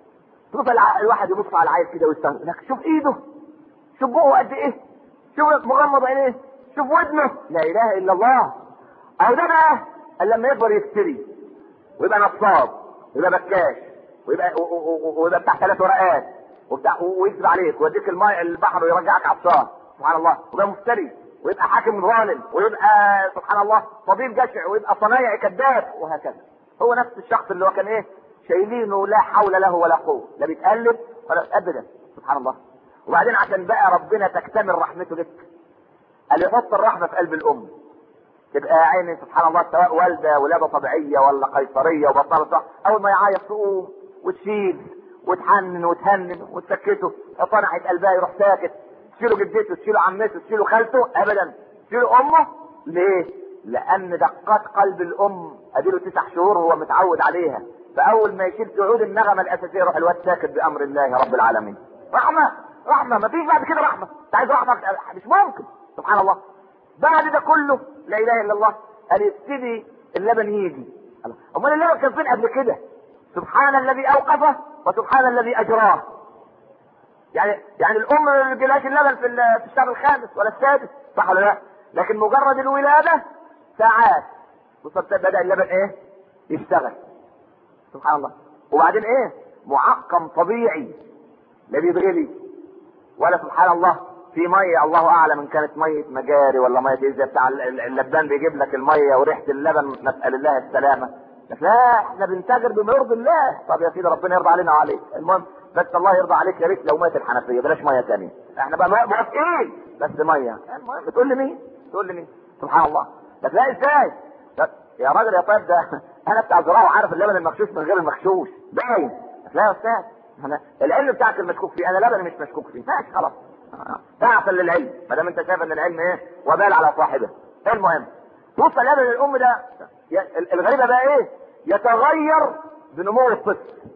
تبص الع- الواحد يبص على العيل كده ويستغرب لك شوف ايده شوف بقه قد ايه شوف مغمض عينيه شوف ودنه لا اله الا الله او ده بقى اللي لما يكبر يشتري ويبقى نصاب ويبقى بكاش ويبقى و- و- و- ويبقى بتاع ثلاث ورقات وبتاع ويكذب عليك ويوديك الماء البحر ويرجعك عطشان سبحان الله ويبقى مفتري ويبقى حاكم ظالم ويبقى سبحان الله طبيب جشع ويبقى صنايعي كذاب وهكذا هو نفس الشخص اللي هو كان ايه شايلينه لا حول له ولا قوه لا بيتقلب ولا ابدا سبحان الله وبعدين عشان بقى ربنا تكتمل رحمته لك قال يحط الرحمه في قلب الام تبقى يا عيني سبحان الله سواء والده ولاده طبيعيه ولا قيصريه وبطاله صح اول ما يعيط تقوم وتشيل وتحنن وتهنن وتسكته طنعت قلبها يروح ساكت تشيله جدته تشيله عمته تشيله خالته ابدا تشيله امه ليه؟ لان دقات قلب الام اديله تسع شهور هو متعود عليها فاول ما يشيل تعود النغمه الاساسيه يروح الواد ساكت بامر الله رب العالمين رحمه رحمه ما فيش بعد كده رحمه انت عايز رحمه مش ممكن سبحان الله بعد ده كله لا اله الا الله قال يبتدي اللبن يجي الله. امال اللبن كان فين قبل كده سبحان الذي اوقفه وسبحان الذي اجراه يعني يعني الام ما بيجيلهاش اللبن في ال- في الشهر الخامس ولا السادس صح ولا لا لكن مجرد الولاده ساعات وصلت بدا اللبن ايه يشتغل سبحان الله وبعدين ايه معقم طبيعي لا بيتغلي ولا سبحان الله في ميه الله اعلم ان كانت ميه مجاري ولا ميه ايه زي بتاع ال- ال- اللبان بيجيب لك الميه وريحه اللبن نسال الله السلامه لك لا احنا بنتاجر بما يرضي الله طب يا سيدي ربنا يرضى علينا وعليك المهم بس الله يرضى عليك يا ريت لو ميه الحنفيه بلاش ميه ثانيه احنا بقى موافقين بس ميه المهم بتقول لي مين تقول لي مين سبحان الله لك لا ازاي لا، يا راجل يا طيب ده انا بتاع زراعه وعارف اللبن المغشوش من غير المغشوش باين لا يا استاذ أنا العلم بتاعك المشكوك فيه انا لبني مش مشكوك فيه ماشي خلاص تعصل للعلم ما دام انت شايف ان العلم ايه وبال على صاحبه المهم توصل لبن الام ده ي- الغريبه بقى ايه يتغير بنمو الطفل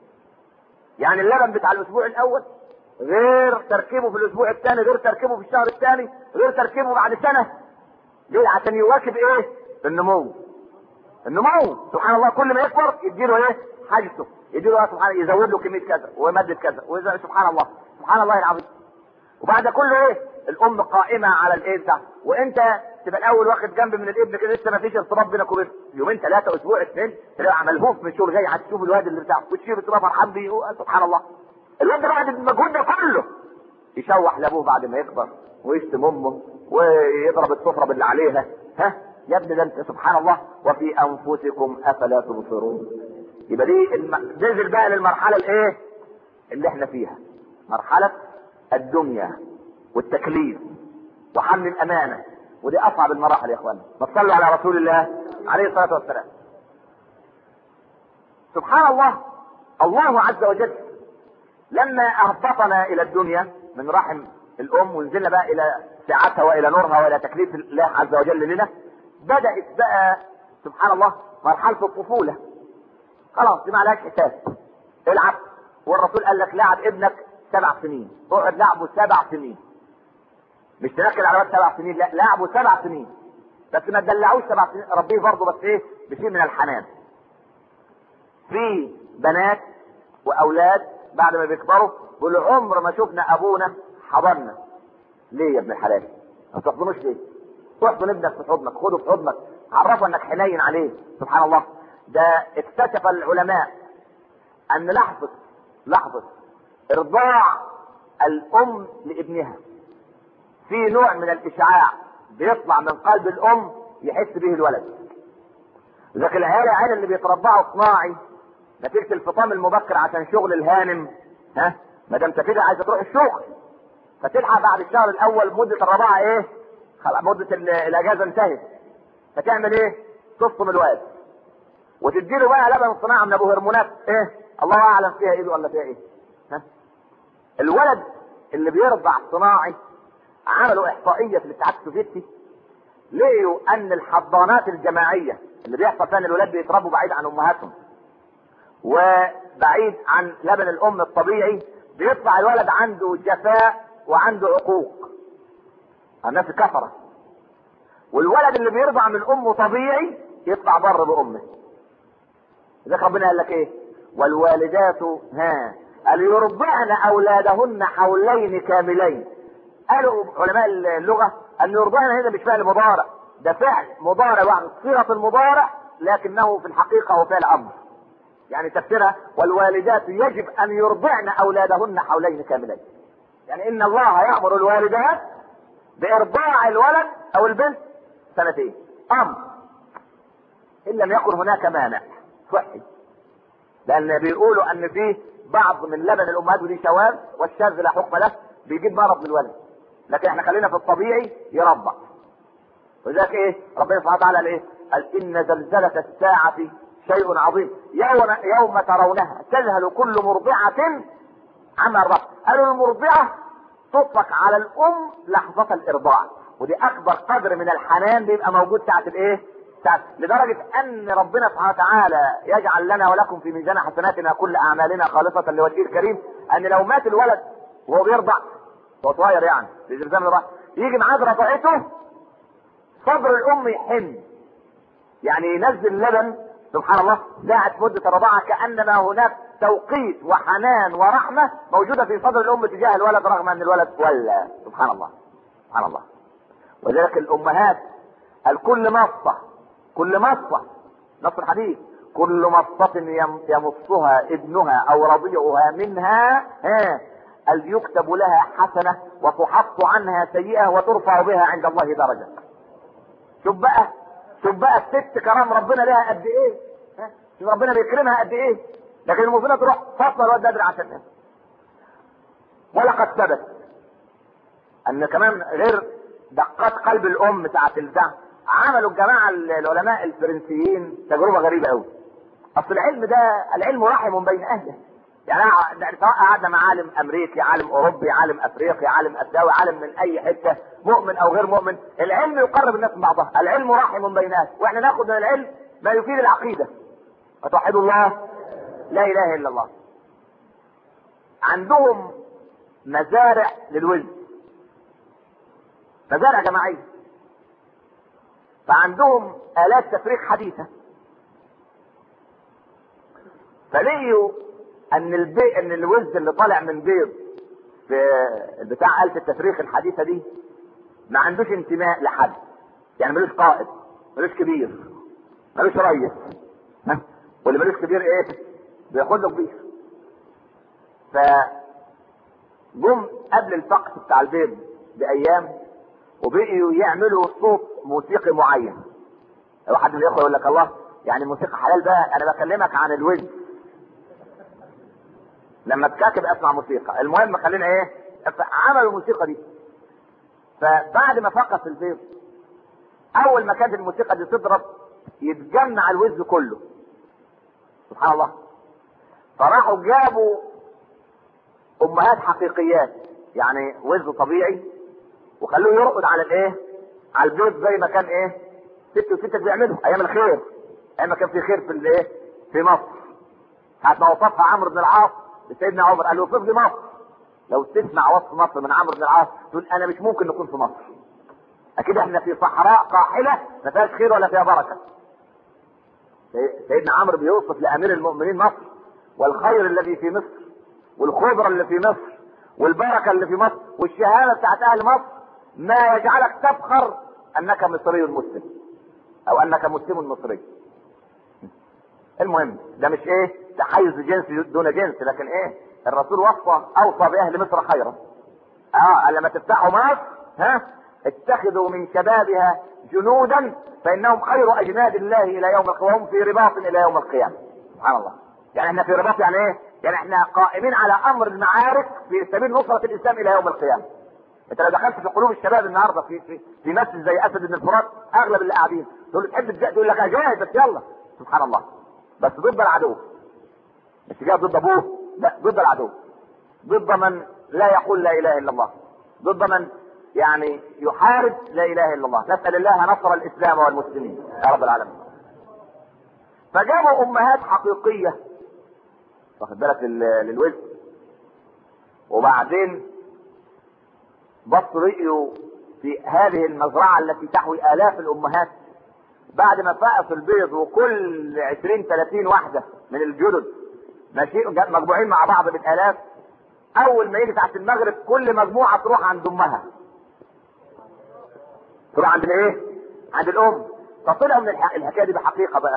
يعني اللبن بتاع الاسبوع الاول غير تركيبه في الاسبوع الثاني غير تركيبه في الشهر الثاني غير تركيبه بعد سنه ليه عشان يواكب ايه النمو النمو سبحان الله كل ما يكبر يديله ايه حاجته يديله إيه سبحان يزود له كميه كذا وماده كذا وإذا سبحان الله سبحان الله العظيم وبعد كله ايه الام قائمه على الايه بتاع وانت تبقى الاول واخد جنب من الابن كده لسه ما فيش ارتباط بينك وبينه يومين ثلاثه اسبوع اثنين تلاقي ملهوف من شغل جاي هتشوف الواد اللي بتاعه وتشيل تبقى فرحان بيه سبحان الله الواد ده بعد المجهود ده كله يشوح لابوه بعد ما يكبر ويشتم امه ويضرب السفره باللي عليها ها يا ابني ده انت سبحان الله وفي انفسكم افلا تبصرون يبقى دي الم... نزل بقى للمرحله الايه اللي احنا فيها مرحله الدنيا والتكليف وحمل الامانه ودي اصعب المراحل يا اخوانا ما تصلوا على رسول الله عليه الصلاه والسلام سبحان الله الله عز وجل لما اهبطنا الى الدنيا من رحم الام ونزلنا بقى الى سعتها والى نورها والى تكليف الله عز وجل لنا بدات بقى سبحان الله مرحله الطفوله خلاص دي ما عليهاش حساب العب والرسول قال لك لعب ابنك سبع سنين اقعد لعبه سبع سنين مش تنكد على واد سبع سنين لا لعبه سبع سنين بس ما تدلعوش سبع سنين ربيه برضه بس ايه بشيء من الحنان في بنات واولاد بعد ما بيكبروا يقولوا عمر ما شفنا ابونا حضننا ليه يا ابن الحلال ما تحضنوش ليه تحضن ابنك في حضنك خده في حضنك عرفه انك حنين عليه سبحان الله ده اكتشف العلماء ان لحظه لحظه ارضاع الام لابنها في نوع من الاشعاع بيطلع من قلب الام يحس به الولد لكن العيال العيال اللي بيتربعوا صناعي نتيجه الفطام المبكر عشان شغل الهانم ها ما دام كده عايزه تروح الشغل فتلحق بعد الشهر الاول مده الرضاعه ايه؟ خلاص مده ال- الاجازه انتهت فتعمل ايه؟ تفطم الواد وتديله بقى لبن صناعه من ابو هرمونات ايه؟ الله اعلم فيها ايه ولا فيها ايه؟ ها؟ الولد اللي بيرضع صناعي عملوا احصائيه في الاتحاد السوفيتي لقيوا ان الحضانات الجماعيه اللي بيحصل فيها ان الولاد بيتربوا بعيد عن امهاتهم وبعيد عن لبن الام الطبيعي بيطلع الولد عنده جفاء وعنده عقوق الناس كفره والولد اللي بيرضع من امه طبيعي يطلع بر بامه لذلك ربنا قال لك ايه والوالدات ها قال يرضعن اولادهن حولين كاملين قالوا علماء اللغه ان يرضعن هنا مش فعل مضارع ده فعل مضارع واحد صيغه المضارع لكنه في الحقيقه هو فعل امر يعني تفسيرها والوالدات يجب ان يرضعن اولادهن حولين كاملين يعني ان الله يامر الوالدات بارضاع الولد او البنت سنتين امر ان لم يكن هناك مانع صحي لان بيقولوا ان فيه بعض من لبن الامهات ودي شواذ والشاذ لا حكم له بيجيب مرض للولد لكن احنا خلينا في الطبيعي يرضع ولذلك ايه ربنا سبحانه وتعالى قال ايه قال ان زلزلة الساعة شيء عظيم يوم يوم ترونها تذهل كل مرضعة عما الرب قالوا المرضعة تطلق على الام لحظة الارضاع ودي اكبر قدر من الحنان بيبقى موجود ساعة الايه ساعة لدرجة ان ربنا سبحانه وتعالى يجعل لنا ولكم في ميزان حسناتنا كل اعمالنا خالصة لوجهه الكريم ان لو مات الولد وهو بيرضع هو صغير يعني في زمزم الرحم يجي ميعاد رضعته صدر الام يحن يعني ينزل لبن سبحان الله ساعة مدة الرضاعة كأنما هناك توقيت وحنان ورحمة موجودة في صدر الأم تجاه الولد رغم أن الولد ولا سبحان الله سبحان الله ولذلك الأمهات الكل مصة كل مصة نص الحديث كل مصة يمصها ابنها أو رضيعها منها ها ال يكتب لها حسنة وتحط عنها سيئة وترفع بها عند الله درجة شوف بقى شوف بقى الست كرام ربنا لها قد ايه ها؟ شوف ربنا بيكرمها قد ايه لكن المفروض تروح فاصله الواد بدري عشان ولقد ثبت ان كمان غير دقات قلب الام بتاعت البتاع عملوا الجماعه العلماء الفرنسيين تجربه غريبه قوي اصل العلم ده العلم رحم بين اهله يعني سواء قعدنا مع عالم امريكي عالم اوروبي عالم افريقي عالم اسيوي عالم من اي حته مؤمن او غير مؤمن العلم يقرب الناس من بعضها العلم رحم بين الناس واحنا ناخد من العلم ما يفيد العقيده وتوحدوا الله لا اله الا الله عندهم مزارع للوز مزارع جماعيه فعندهم الات تفريغ حديثه فلقيوا ان البي ان الوز اللي طالع من بيض في بتاع آلة التفريخ الحديثة دي ما عندوش انتماء لحد يعني ملوش قائد ملوش كبير ملوش ريس ها واللي ملوش كبير ايه بياخد له كبير ف جم قبل الفقس بتاع البيض بايام وبقيوا يعملوا صوت موسيقي معين لو حد من الاخوه يقول لك الله يعني موسيقى حلال بقى انا بكلمك عن الوز لما اتكاتب اسمع موسيقى المهم خلينا ايه عملوا الموسيقى دي فبعد ما فقس البيض اول ما كانت الموسيقى دي تضرب يتجمع الوز كله سبحان الله فراحوا جابوا امهات حقيقيات يعني وز طبيعي وخلوه يرقد على الايه على البيض زي ما كان ايه ست وستك بيعملوا ايام الخير ايام ما كان في خير في الايه في مصر ساعه ما وصفها عمرو بن العاص لسيدنا عمر قال له وصف لي مصر لو تسمع وصف مصر من عمرو بن العاص تقول انا مش ممكن نكون في مصر اكيد احنا في صحراء قاحله ما فيهاش خير ولا فيها بركه سيدنا عمرو بيوصف لامير المؤمنين مصر والخير الذي في مصر والخضره اللي في مصر والبركه اللي في مصر والشهاده بتاعت اهل مصر ما يجعلك تفخر انك مصري مسلم او انك مسلم مصري المهم ده مش ايه تحيز جنس دون جنس لكن ايه الرسول وصى اوصى باهل مصر خيرا اه لما تفتحوا مصر ها اتخذوا من شبابها جنودا فانهم خير اجناد الله الى يوم القيامه وهم في رباط الى يوم القيامه سبحان الله يعني احنا في رباط يعني ايه يعني احنا قائمين على امر المعارك في سبيل نصرة الاسلام الى يوم القيامة انت لو دخلت في قلوب الشباب النهارده في في, في مسجد زي اسد بن الفرات اغلب اللي قاعدين تقول له تحب تجاهد تقول لك اجاهد بس يلا سبحان الله بس ضد العدو مش جاي ضد ابوه لا ضد العدو ضد من لا يقول لا اله الا الله ضد من يعني يحارب لا اله الا الله نسال الله نصر الاسلام والمسلمين يا رب العالمين فجابوا امهات حقيقيه واخد بالك للوز وبعدين بصوا لقيوا في هذه المزرعه التي تحوي الاف الامهات بعد ما فقسوا البيض وكل 20 30 واحده من الجدد ماشي مجموعين مع بعض بالالاف اول ما يجي تحت المغرب كل مجموعه تروح عند امها تروح عند الايه عند الام فطلعوا من الح- الحكايه دي بحقيقه بقى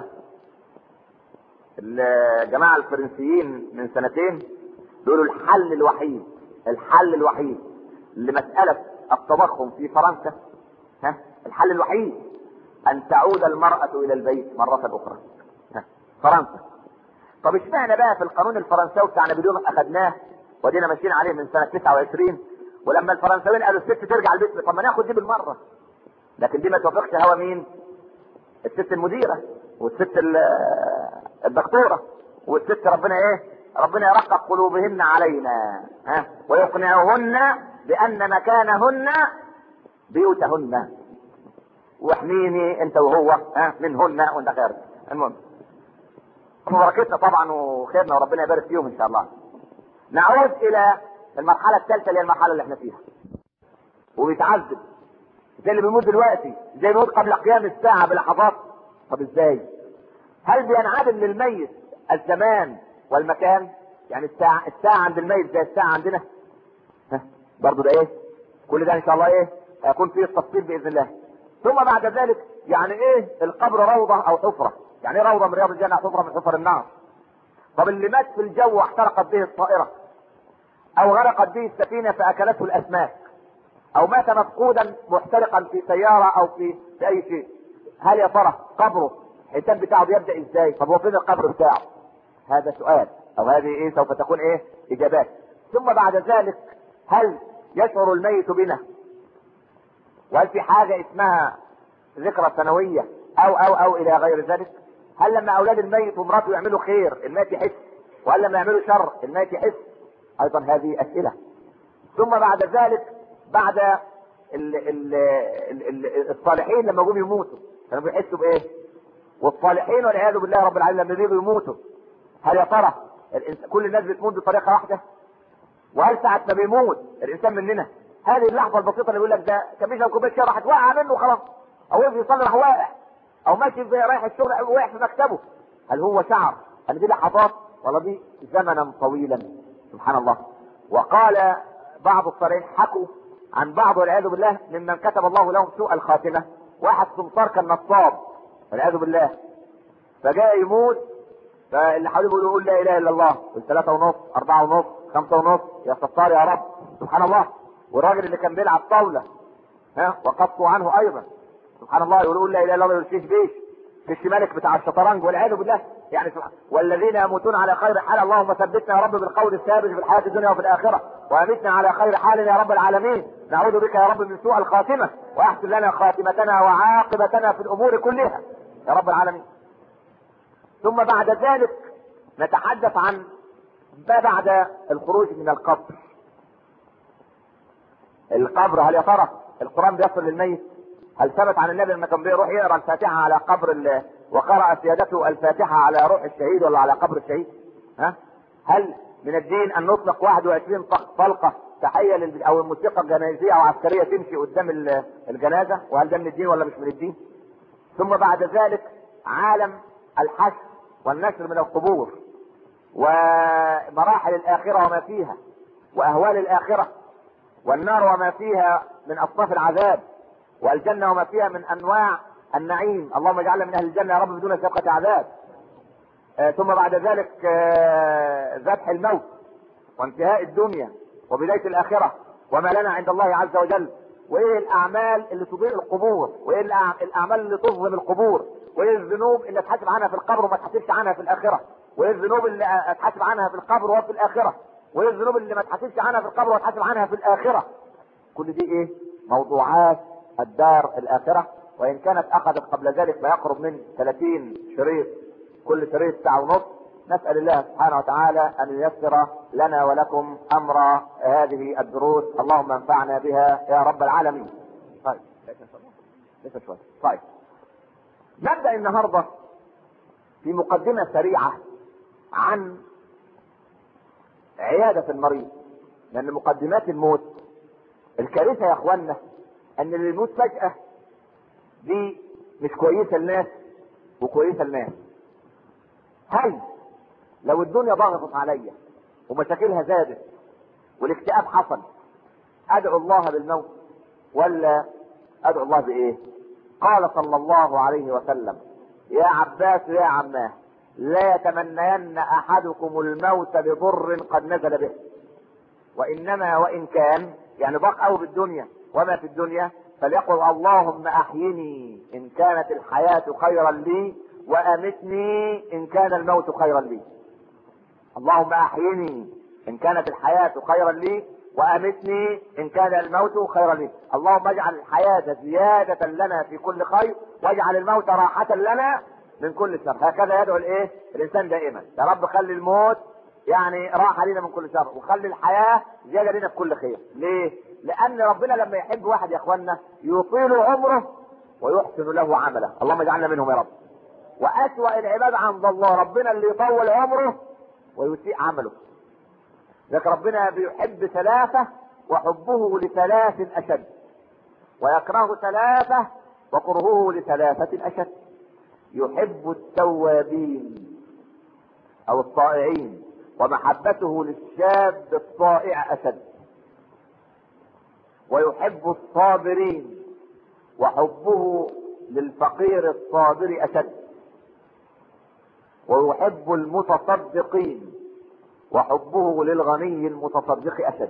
الجماعه الفرنسيين من سنتين بيقولوا الحل الوحيد الحل الوحيد لمساله التضخم في فرنسا ها الحل الوحيد ان تعود المراه الى البيت مره اخرى ها فرنسا طب اشمعنى بقى في القانون الفرنساوي بتاع نابليون اخذناه ودينا ماشيين عليه من سنه 29 ولما الفرنساويين قالوا الست ترجع البيت طب ما ناخد دي بالمره لكن دي ما توافقش هوا مين؟ الست المديره والست ال- الدكتوره والست ربنا ايه؟ ربنا يرقق قلوبهن علينا ها ويقنعهن بان مكانهن بيوتهن واحميني انت وهو ها منهن وانت خارج المهم بركتنا طبعا وخيرنا وربنا يبارك فيهم ان شاء الله نعود الى المرحله الثالثه اللي هي المرحله اللي احنا فيها وبيتعذب زي اللي بيموت دلوقتي زي ما يموت قبل قيام الساعه بلحظات طب ازاي هل بينعدم للميت الزمان والمكان يعني الساعه الساعه عند الميت زي الساعه عندنا ها برضه ده ايه كل ده ان شاء الله ايه هيكون فيه التفصيل باذن الله ثم بعد ذلك يعني ايه القبر روضه او حفره يعني ايه روضه من رياض الجنه حفره من حفر النار طب اللي مات في الجو واحترقت به الطائره او غرقت به السفينه فاكلته الاسماك او مات مفقودا محترقا في سياره او في في اي شيء هل يا ترى قبره الحساب بتاعه بيبدا ازاي طب هو فين القبر بتاعه هذا سؤال او هذه ايه سوف تكون ايه اجابات ثم بعد ذلك هل يشعر الميت بنا وهل في حاجه اسمها ذكرى سنويه او او او الى غير ذلك هل لما اولاد الميت ومراته يعملوا خير الميت يحس وهل لما يعملوا شر الميت يحس ايضا هذه اسئله ثم بعد ذلك بعد ال ال ال ال الصالحين لما جم يموتوا كانوا بيحسوا بايه؟ والصالحين والعياذ بالله رب العالمين لما بيجوا يموتوا هل يا ترى الإنس- كل الناس بتموت بطريقه واحده؟ وهل ساعة ما بيموت الانسان مننا هذه اللحظه البسيطه اللي يقول لك ده كان بيشرب كوبايه شاي راحت واقعه منه خلاص او وقف يصلي راح واقع او ماشي في- رايح الشغل واقع في مكتبه هل هو شعر هل دي لحظات ولا دي زمنا طويلا سبحان الله وقال بعض الصالحين حكوا عن بعض والعياذ بالله ممن كتب الله لهم سوء الخاتمه واحد سمسار كان نصاب والعياذ بالله فجاء يموت فاللي حواليه بيقولوا قول لا اله الا الله قول ثلاثة ونص أربعة ونص خمسة ونص يا ستار يا رب سبحان الله والراجل اللي كان بيلعب طاولة ها وقصوا عنه أيضا سبحان الله يقول قول لا اله الا الله يقول شيش بيش فيش مالك بتاع الشطرنج والعياذ بالله يعني سبحان والذين يموتون على خير حال اللهم ثبتنا يا رب بالقول الثابت في الحياة الدنيا وفي الآخرة وأمتنا على خير حال يا رب العالمين نعوذ بك يا رب من سوء الخاتمة وأحسن لنا خاتمتنا وعاقبتنا في الأمور كلها يا رب العالمين ثم بعد ذلك نتحدث عن ما بعد الخروج من القبر القبر هل يا ترى القرآن بيصل للميت هل ثبت عن النبي لما كان بيروح يقرا الفاتحة على قبر ال... وقرأ سيادته الفاتحة على روح الشهيد ولا على قبر الشهيد ها هل من الدين ان نطلق 21 طق- طلقة تحية لل... او الموسيقى الجنائزية او عسكرية تمشي قدام ال- الجنازة وهل ده من الدين ولا مش من الدين ثم بعد ذلك عالم الحشر والنشر من القبور ومراحل الآخرة وما فيها وأهوال الآخرة والنار وما فيها من أصناف العذاب والجنة وما فيها من أنواع النعيم اللهم اجعلنا من أهل الجنة يا رب بدون سابقة عذاب آه ثم بعد ذلك آه ذبح الموت وانتهاء الدنيا وبداية الآخرة وما لنا عند الله عز وجل وايه الاعمال اللي تضيء القبور وايه الأع- الاعمال اللي تظلم القبور وايه الذنوب اللي اتحاسب عنها في القبر وما اتحاسبش عنها في الاخره وايه الذنوب اللي اتحاسب عنها في القبر وفي الاخره وايه الذنوب اللي ما اتحاسبش عنها في القبر واتحاسب عنها في الاخره كل دي ايه موضوعات الدار الاخره وان كانت اخذت قبل ذلك ما يقرب من 30 شريط كل شريط ساعه ونص نسال الله سبحانه وتعالى ان ييسر لنا ولكم امر هذه الدروس اللهم انفعنا بها يا رب العالمين طيب لسه شويه طيب نبدا النهارده في مقدمه سريعه عن عياده المريض لان مقدمات الموت الكارثه يا اخوانا ان اللي يموت فجاه دي مش كويسه لناس وكويسه لناس هل لو الدنيا ضغطت عليا ومشاكلها زادت والاكتئاب حصل ادعو الله بالموت ولا ادعو الله بايه قال صلى الله عليه وسلم يا عباس يا عماه لا يتمنين احدكم الموت بضر قد نزل به وانما وان كان يعني ضاق قوي بالدنيا وما في الدنيا فليقل اللهم احيني ان كانت الحياه خيرا لي وامتني ان كان الموت خيرا لي اللهم احيني ان كانت الحياه خيرا لي وامتني ان كان الموت خيرا لي اللهم اجعل الحياه زياده لنا في كل خير واجعل الموت راحه لنا من كل شر هكذا يدعو الايه الانسان دائما يا رب خلي الموت يعني راحه لنا من كل شر وخلي الحياه زياده لنا في كل خير ليه لان ربنا لما يحب واحد يا اخوانا يطيل عمره ويحسن له عمله اللهم اجعلنا منهم يا رب واسوا العباد عند الله ربنا اللي يطول عمره ويسيء عمله لكن ربنا بيحب ثلاثة وحبه لثلاث أشد ويكره ثلاثة وكرهه لثلاثة أشد يحب التوابين أو الطائعين ومحبته للشاب الطائع أشد ويحب الصابرين وحبه للفقير الصابر أشد ويحب المتصدقين وحبه للغني المتصدق اشد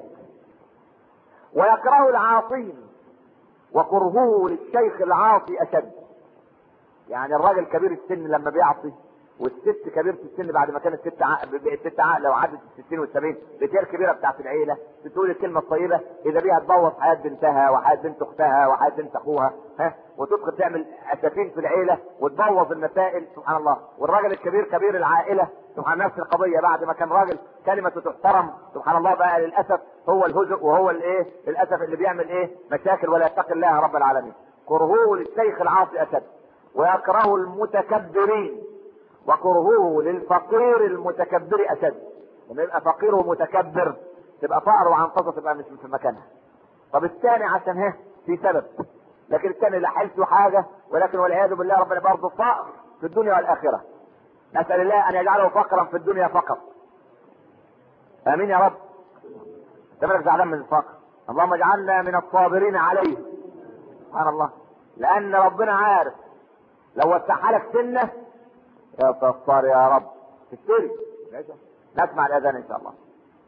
ويكره العاصين وكرهه للشيخ العاصي اشد يعني الراجل كبير السن لما بيعصي والست كبيرة السن بعد ما كانت ست عقل بقت ست عقل لو عدت الستين والسبعين بتهي الكبيرة بتاعت العيلة تقول الكلمة الطيبة إذا بيها تبوظ حياة بنتها وحياة بنت أختها وحياة بنت أخوها ها وتدخل تعمل أسفين في العيلة وتبوظ المسائل سبحان الله والراجل الكبير كبير العائلة سبحان نفس القضية بعد ما كان راجل كلمته تحترم سبحان الله بقى للأسف هو الهزء وهو الإيه للأسف اللي بيعمل إيه مشاكل ولا يتقي الله رب العالمين كرهوه للشيخ العاصي أشد ويكره المتكبرين وكرهه للفقير المتكبر اشد لما يبقى فقير ومتكبر تبقى فقر وعنطزه تبقى مش في مكانها طب الثاني عشان ها في سبب لكن الثاني لا حلته حاجه ولكن والعياذ بالله ربنا برضه فقر في الدنيا والاخره نسال الله ان يجعله فقرا في الدنيا فقط امين يا رب انت مالك زعلان من الفقر اللهم اجعلنا من الصابرين عليه سبحان الله لان ربنا عارف لو وسعها لك سنه يا ستار يا رب تشتري نسمع الاذان ان شاء الله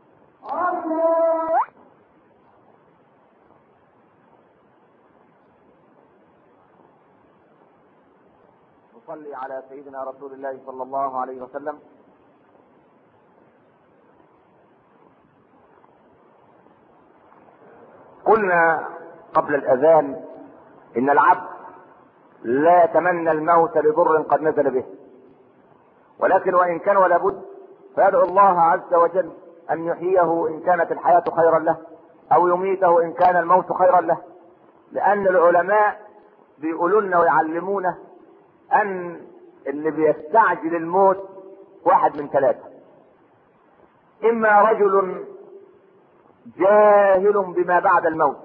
نصلي على سيدنا رسول الله صلى الله عليه وسلم قلنا قبل الاذان ان العبد لا يتمنى الموت لضر قد نزل به ولكن وان كان ولا بد فيدعو الله عز وجل ان يحييه ان كانت الحياه خيرا له او يميته ان كان الموت خيرا له لان العلماء بيقولوا لنا ويعلمونا ان اللي بيستعجل الموت واحد من ثلاثه اما رجل جاهل بما بعد الموت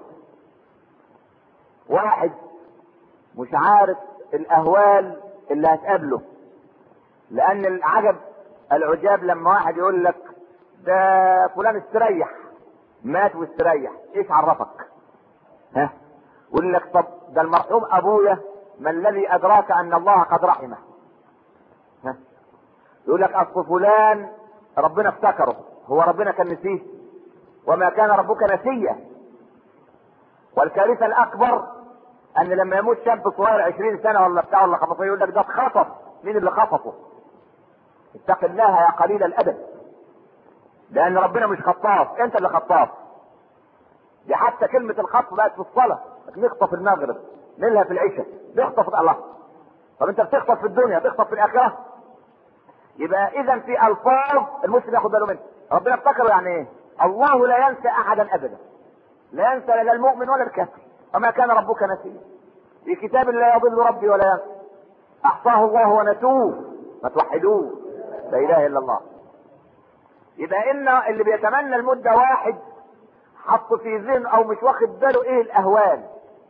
واحد مش عارف الاهوال اللي هتقابله لان العجب العجاب لما واحد يقول لك ده فلان استريح مات واستريح ايش عرفك ها يقول لك طب ده المرحوم ابويا ما الذي ادراك ان الله قد رحمه ها يقول لك اصل فلان ربنا افتكره هو ربنا كان نسيه وما كان ربك نسيا والكارثه الاكبر ان لما يموت شاب صغير 20 سنه ولا بتاع ولا 15 يقول لك ده اتخطف مين اللي خطفه اتق الله يا قليل الادب لان ربنا مش خطاف انت اللي خطاف دي حتى كلمة الخطف بقت في الصلاة نخطف المغرب نلها في العشاء نخطف الله طب انت بتخطف في الدنيا بتخطف في الاخرة يبقى اذا في الفاظ المسلم ياخد باله منها ربنا افتكره يعني ايه الله لا ينسى احدا ابدا لا ينسى لا المؤمن ولا الكافر وما كان ربك نسيا في كتاب لا يضل ربي ولا ينسى احصاه الله ونسوه ما توحدوه لا اله الا الله يبقى ان اللي بيتمنى الموت ده واحد حط في ذهن او مش واخد باله ايه الاهوال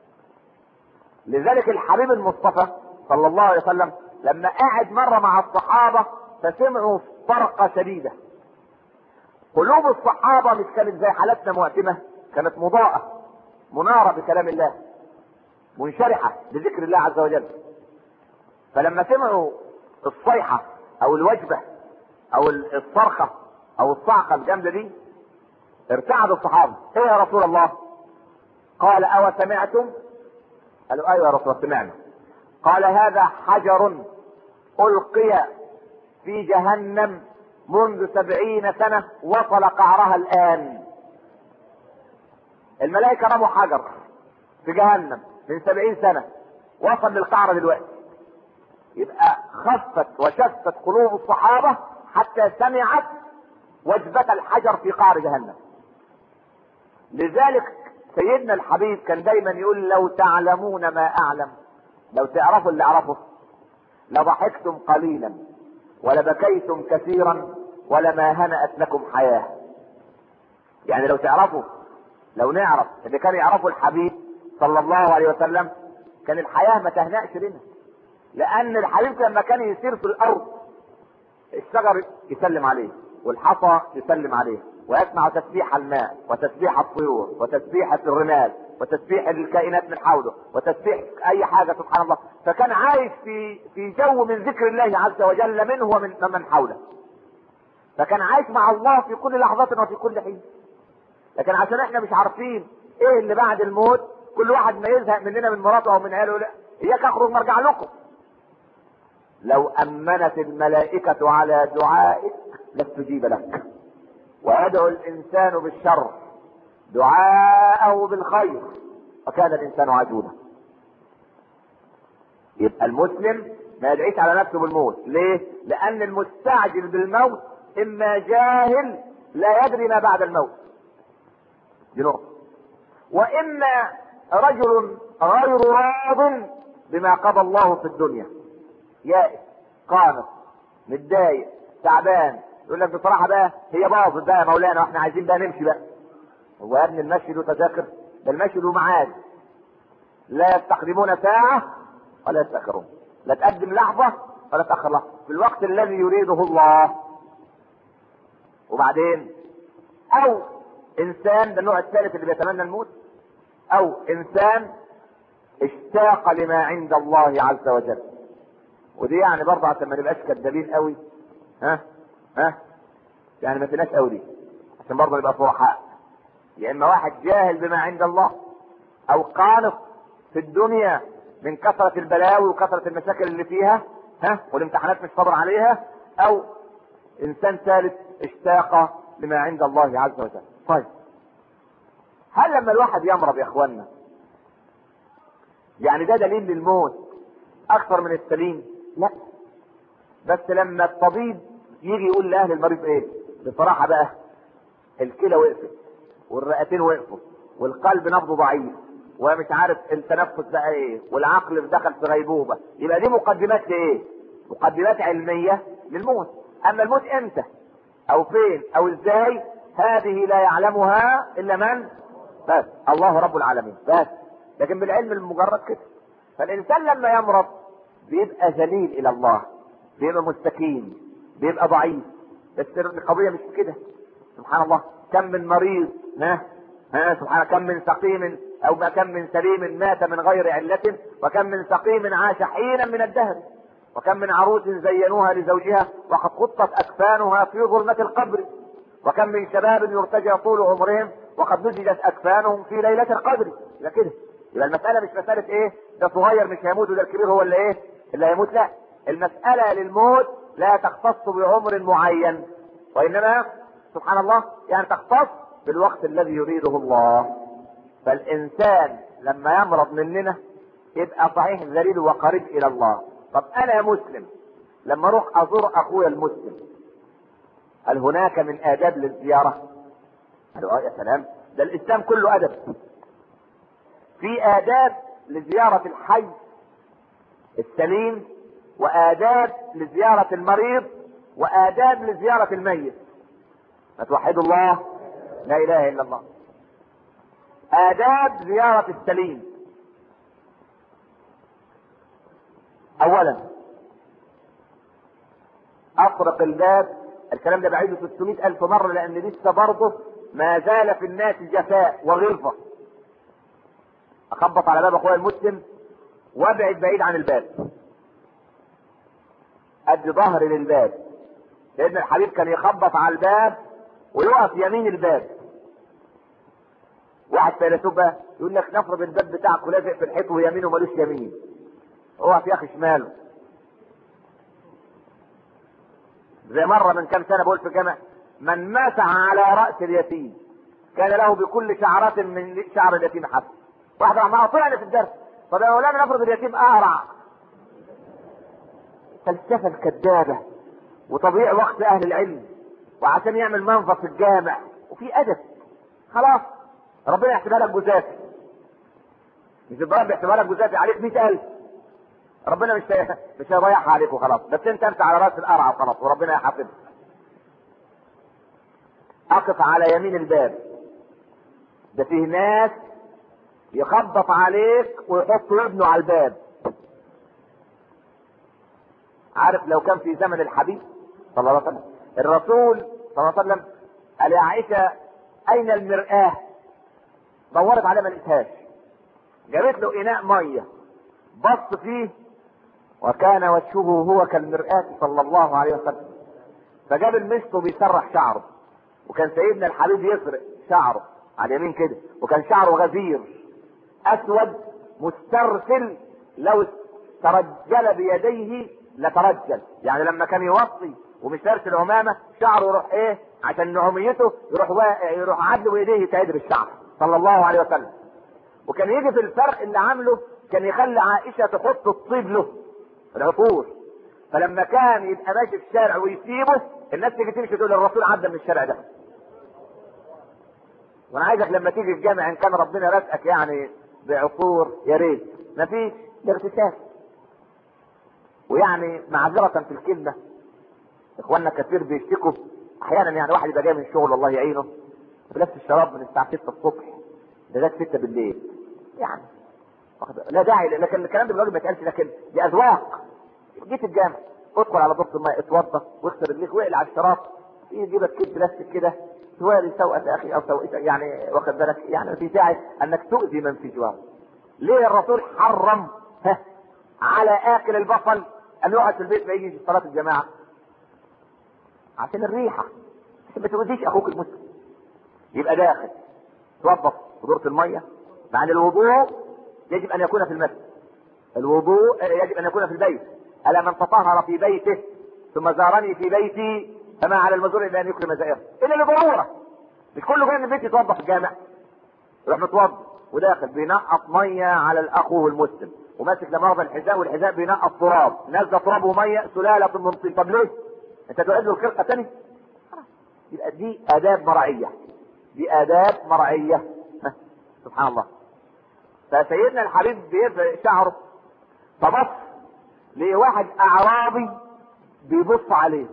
لذلك الحبيب المصطفى صلى الله عليه وسلم لما قعد مره مع الصحابه فسمعوا طرقة شديدة قلوب الصحابة مش كانت زي حالتنا مؤتمة كانت مضاءة منارة بكلام الله منشرحة بذكر الله عز وجل فلما سمعوا الصيحة او الوجبة او الصرخة او الصعقة الجامدة دي ارتعد الصحابة ايه يا رسول الله قال او سمعتم قالوا ايوه يا رسول الله سمعنا قال هذا حجر القي في جهنم منذ سبعين سنة وصل قعرها الآن الملائكة رموا حجر في جهنم من سبعين سنة وصل للقعر دلوقتي يبقى خفت وشفت قلوب الصحابة حتى سمعت وجبة الحجر في قعر جهنم لذلك سيدنا الحبيب كان دايما يقول لو تعلمون ما اعلم لو تعرفوا اللي اعرفه لضحكتم قليلا ولبكيتم كثيرا ولما هنأت لكم حياة يعني لو تعرفوا لو نعرف اللي كان يعرفه الحبيب صلى الله عليه وسلم كان الحياة ما تهنأش لنا لأن الحبيب لما كان يسير في الأرض الشجر يسلم عليه والحصى يسلم عليه ويسمع تسبيح الماء وتسبيح الطيور وتسبيح الرمال وتسبيح الكائنات من حوله وتسبيح اي حاجه سبحان الله فكان عايش في في جو من ذكر الله عز وجل منه ومن من حوله فكان عايش مع الله في كل لحظة وفي كل حين لكن عشان احنا مش عارفين ايه اللي بعد الموت كل واحد ما يزهق مننا من مراته او من عياله لا اياك اخرج مرجع لكم لو امنت الملائكة على دعائك لاستجيب لك ويدعو الانسان بالشر دعاءه بالخير وكان الانسان عجولا يبقى المسلم ما يدعيش على نفسه بالموت ليه لان المستعجل بالموت اما جاهل لا يدري ما بعد الموت دي نقطة واما رجل غير راض بما قضى الله في الدنيا يائس قانط متضايق تعبان يقول لك بصراحة بقى هي باظت بقى يا مولانا واحنا عايزين بقى نمشي بقى هو يا ابني المشي له تذاكر ده المشي له ميعاد لا يستقدمون ساعة ولا يستأخرون لا تقدم لحظة ولا تأخر لحظة في الوقت الذي يريده الله وبعدين او انسان ده النوع الثالث اللي بيتمنى الموت او انسان اشتاق لما عند الله عز وجل ودي يعني برضه عشان ما نبقاش كدابين قوي ها ها يعني ما تناش قوي دي عشان برضه نبقى صرحاء يا اما واحد جاهل بما عند الله او قانط في الدنيا من كثرة البلاوي وكثرة المشاكل اللي فيها ها والامتحانات مش صبر عليها او انسان ثالث اشتاق لما عند الله عز وجل طيب هل لما الواحد يمرض يا اخوانا يعني ده دليل للموت اكثر من السليم لا بس لما الطبيب يجي يقول لاهل المريض ايه بصراحة بقى الكلى وقفت والرئتين وقفوا والقلب نبضه ضعيف ومش عارف التنفس بقى ايه والعقل دخل في غيبوبة يبقى دي مقدمات لايه مقدمات علمية للموت اما الموت امتى او فين او ازاي هذه لا يعلمها الا من بس الله رب العالمين بس لكن بالعلم المجرد كده فالانسان لما يمرض بيبقى ذليل الى الله بيبقى مستكين بيبقى ضعيف بس القضيه مش كده سبحان الله كم من مريض ها ها سبحان كم من سقيم او ما كم من سليم مات من غير علة وكم من سقيم عاش حينا من الدهر وكم من عروس زينوها لزوجها وقد خطت اكفانها في ظلمة القبر وكم من شباب يرتجى طول عمرهم وقد نزجت اكفانهم في ليلة القدر يبقى كده يبقى المسألة مش مسألة ايه ده صغير مش هيموت وده الكبير هو اللي ايه اللي هيموت لا المسألة للموت لا تختص بعمر معين وانما سبحان الله يعني تختص بالوقت الذي يريده الله فالانسان لما يمرض مننا يبقى صحيح ذليل وقريب الى الله طب انا يا مسلم لما اروح ازور اخويا المسلم هل هناك من اداب للزيارة قالوا اه يا سلام ده الاسلام كله ادب في اداب لزيارة الحي السليم واداب لزيارة المريض واداب لزيارة الميت فتوحدوا الله لا اله الا الله آداب زيارة السليم أولا أطرق الباب الكلام ده بعيده 600 ألف مرة لأن لسه برضه ما زال في الناس جفاء وغلظة أخبط على باب أخويا المسلم وابعد بعيد عن الباب أدي ظهري للباب سيدنا الحبيب كان يخبط على الباب ويقف يمين الباب واحد فيلسوف بقى يقول لك نفرض الباب بتاعك لازق في الحيط ويمينه ملوش يمين اقف يا اخي شماله زي مرة من كام سنة بقول في الجامع من مسح على رأس اليتيم كان له بكل شعرة من شعر اليتيم حسن واحد ما طلعنا في الدرس طب يا مولانا نفرض اليتيم اقرع فلسفة الكذابة وتضييع وقت اهل العلم وعشان يعمل منظر في الجامع وفي ادب خلاص ربنا يحسبها لك جزافي مش الضرب يحسبها لك جزافي عليك 100000 ربنا مش مش هيضيعها عليك وخلاص بس انت انت على راس القرعه وخلاص وربنا يحاسبك اقف على يمين الباب ده فيه ناس يخبط عليك ويحط ابنه على الباب عارف لو كان في زمن الحبيب صلى الله عليه وسلم الرسول صلى الله عليه وسلم قال يا عائشة أين المرآة؟ دورت عليه ما لقيتهاش جابت له إناء مية بص فيه وكان وجهه هو كالمرآة صلى الله عليه وسلم فجاب المشط وبيسرح شعره وكان سيدنا الحبيب يسرق شعره على اليمين كده وكان شعره غزير اسود مسترسل لو ترجل بيديه لترجل يعني لما كان يوصي ومسترسل عمامه شعره يروح ايه عشان نعوميته يروح وا... يروح عدل بايديه يتعدل الشعر صلى الله عليه وسلم وكان يجي في الفرق اللي عامله كان يخلي عائشه تحط الطيب له العطور فلما كان يبقى ماشي في الشارع ويسيبه الناس تيجي تمشي تقول الرسول عدى من الشارع ده وانا عايزك لما تيجي الجامع ان كان ربنا رزقك يعني بعطور يا ريت مفيش ده اغتسال ويعني معذرة في الكلمة اخواننا كثير بيشتكوا احيانا يعني واحد يبقى جاي من الشغل الله يعينه بنفس الشراب من الساعة 6 الصبح لغاية 6 بالليل يعني لا داعي لكن الكلام ده بالراجل ما يتقالش لكن دي اذواق جيت الجامع ادخل على ضبط الماء اتوضى واغسل رجليك واقلع على الشراب يجيبك كيس بلاستيك كده تواري سوءة اخي او سوءتك يعني واخد بالك يعني في داعي انك تؤذي من في جواره ليه الرسول حرم ها على اكل البصل ان يقعد في البيت ما يجي صلاة الجماعة عشان الريحة عشان ما تؤذيش اخوك المسلم يبقى داخل توظف دورة المية مع ان الوضوء يجب ان يكون في المسجد الوضوء يجب ان يكون في البيت الا من تطهر في بيته ثم زارني في بيتي فما على المزور الا ان يكرم زائره الا لضروره مش كله جاي من البيت يتوضا في الجامع يروح متوضا وداخل بينقط ميه على الاخو المسلم وماسك لمرضى الحذاء والحذاء بينقط تراب نازله تراب وميه سلاله من طين طب ليه؟ انت تعيد له الخلقه تاني؟ يبقى دي اداب مرعيه دي اداب مرعيه سبحان الله فسيدنا الحبيب بيرفع شعره فبص لواحد اعرابي بيبص عليه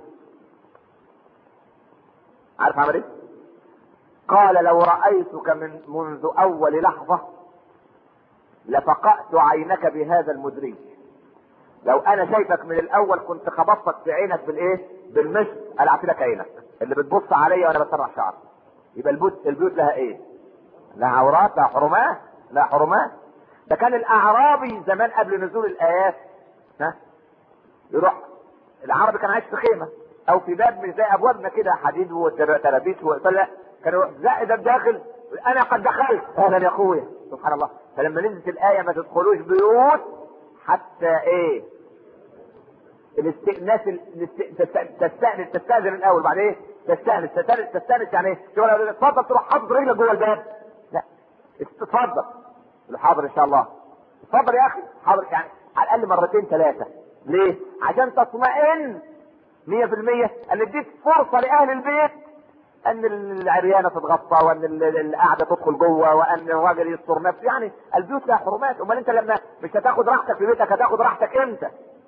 عارف عمل ايه؟ قال لو رأيتك من منذ أول لحظة لفقأت عينك بهذا المدري لو أنا شايفك من الأول كنت خبطتك في عينك بالإيه؟ بالمشط قلعت لك عينك اللي بتبص عليا وأنا بسرح شعري يبقى البيوت البيوت لها إيه؟ لها عورات لها حرمات لها حرمات ده كان الأعرابي زمان قبل نزول الآيات ها يروح العربي كان عايش في خيمة أو في باب مش زي أبوابنا كده حديد وترابيس وطلع كان يروح زائد الداخل انا قد دخلت اهلا يا اخويا سبحان الله فلما نزلت الايه ما تدخلوش بيوت حتى ايه الاستئناس تستأنس تستأذن الاول بعد ايه تستأنس تستأنس تستأنس يعني ايه شو اتفضل تروح حاطط رجلك جوه الباب لا اتفضل حاضر ان شاء الله اتفضل يا اخي حاضر يعني على الاقل مرتين ثلاثه ليه عشان تطمئن 100% ان اديت فرصه لاهل البيت ان العريانه تتغطى وان القعده تدخل جوه وان الراجل يستر نفسه يعني البيوت لها حرمات امال انت لما مش هتاخد راحتك في بيتك هتاخد راحتك امتى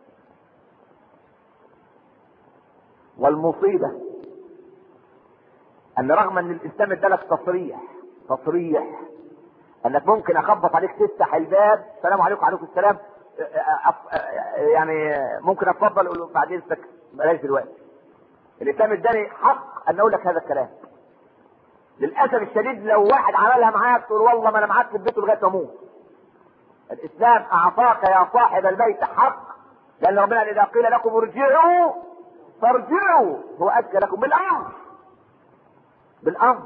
والمصيبه ان رغم ان الاسلام ادالك تصريح تصريح انك ممكن اخبط عليك تفتح الباب السلام عليكم وعليكم السلام يعني ممكن اتفضل اقول بعدين بلاش دلوقتي الاسلام اداني حق ان اقول لك هذا الكلام للاسف الشديد لو واحد عملها معاك تقول والله ما انا معاك في البيت لغايه ما اموت الاسلام اعطاك يا صاحب البيت حق لان ربنا قال اذا قيل لكم ارجعوا فارجعوا هو اذكى لكم بالامر بالامر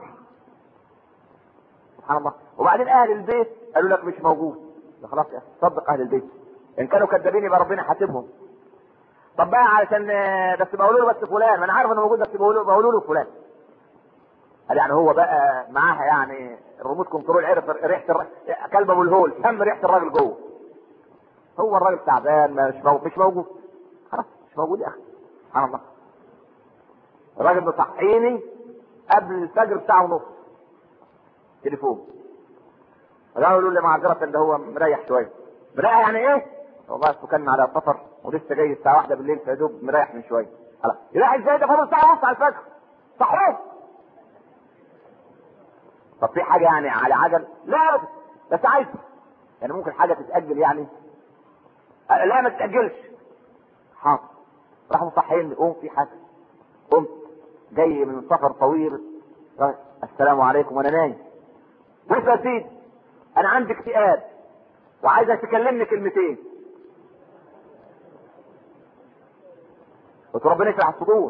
سبحان الله وبعدين اهل البيت قالوا لك مش موجود خلاص يا أخي، صدق اهل البيت ان كانوا كذابين يبقى ربنا حاسبهم طب بقى علشان بس بقولوا له بس فلان ما انا عارف انه موجود بس بقولوا بقولوا له فلان قال يعني هو بقى معاها يعني الريموت كنترول عرف ريحه الر... كلب ابو الهول شم ريحه الراجل جوه هو الراجل تعبان مش موجود مش موجود خلاص مش موجود يا اخي سبحان الله الراجل مصحيني قبل الفجر بساعه ونص تليفون قالوا له معذرة ده هو مريح شوية مريح يعني ايه؟ والله اصله كان على سفر ولسه جاي الساعة واحدة بالليل فيا دوب مريح من شوية خلاص يريح ازاي ده فاضل ساعة ونص على الفجر صحيح طب في حاجة يعني على عجل؟ لا أبدا بس عايز يعني ممكن حاجة تتأجل يعني أه، لا ما تتأجلش حاضر راحوا مصحيين قوم في حاجة قمت جاي من سفر طويل رايح، السلام عليكم وانا نايم بص يا سيدي انا عندي اكتئاب وعايزك تكلمني كلمتين قلت ربنا يشرح الصدور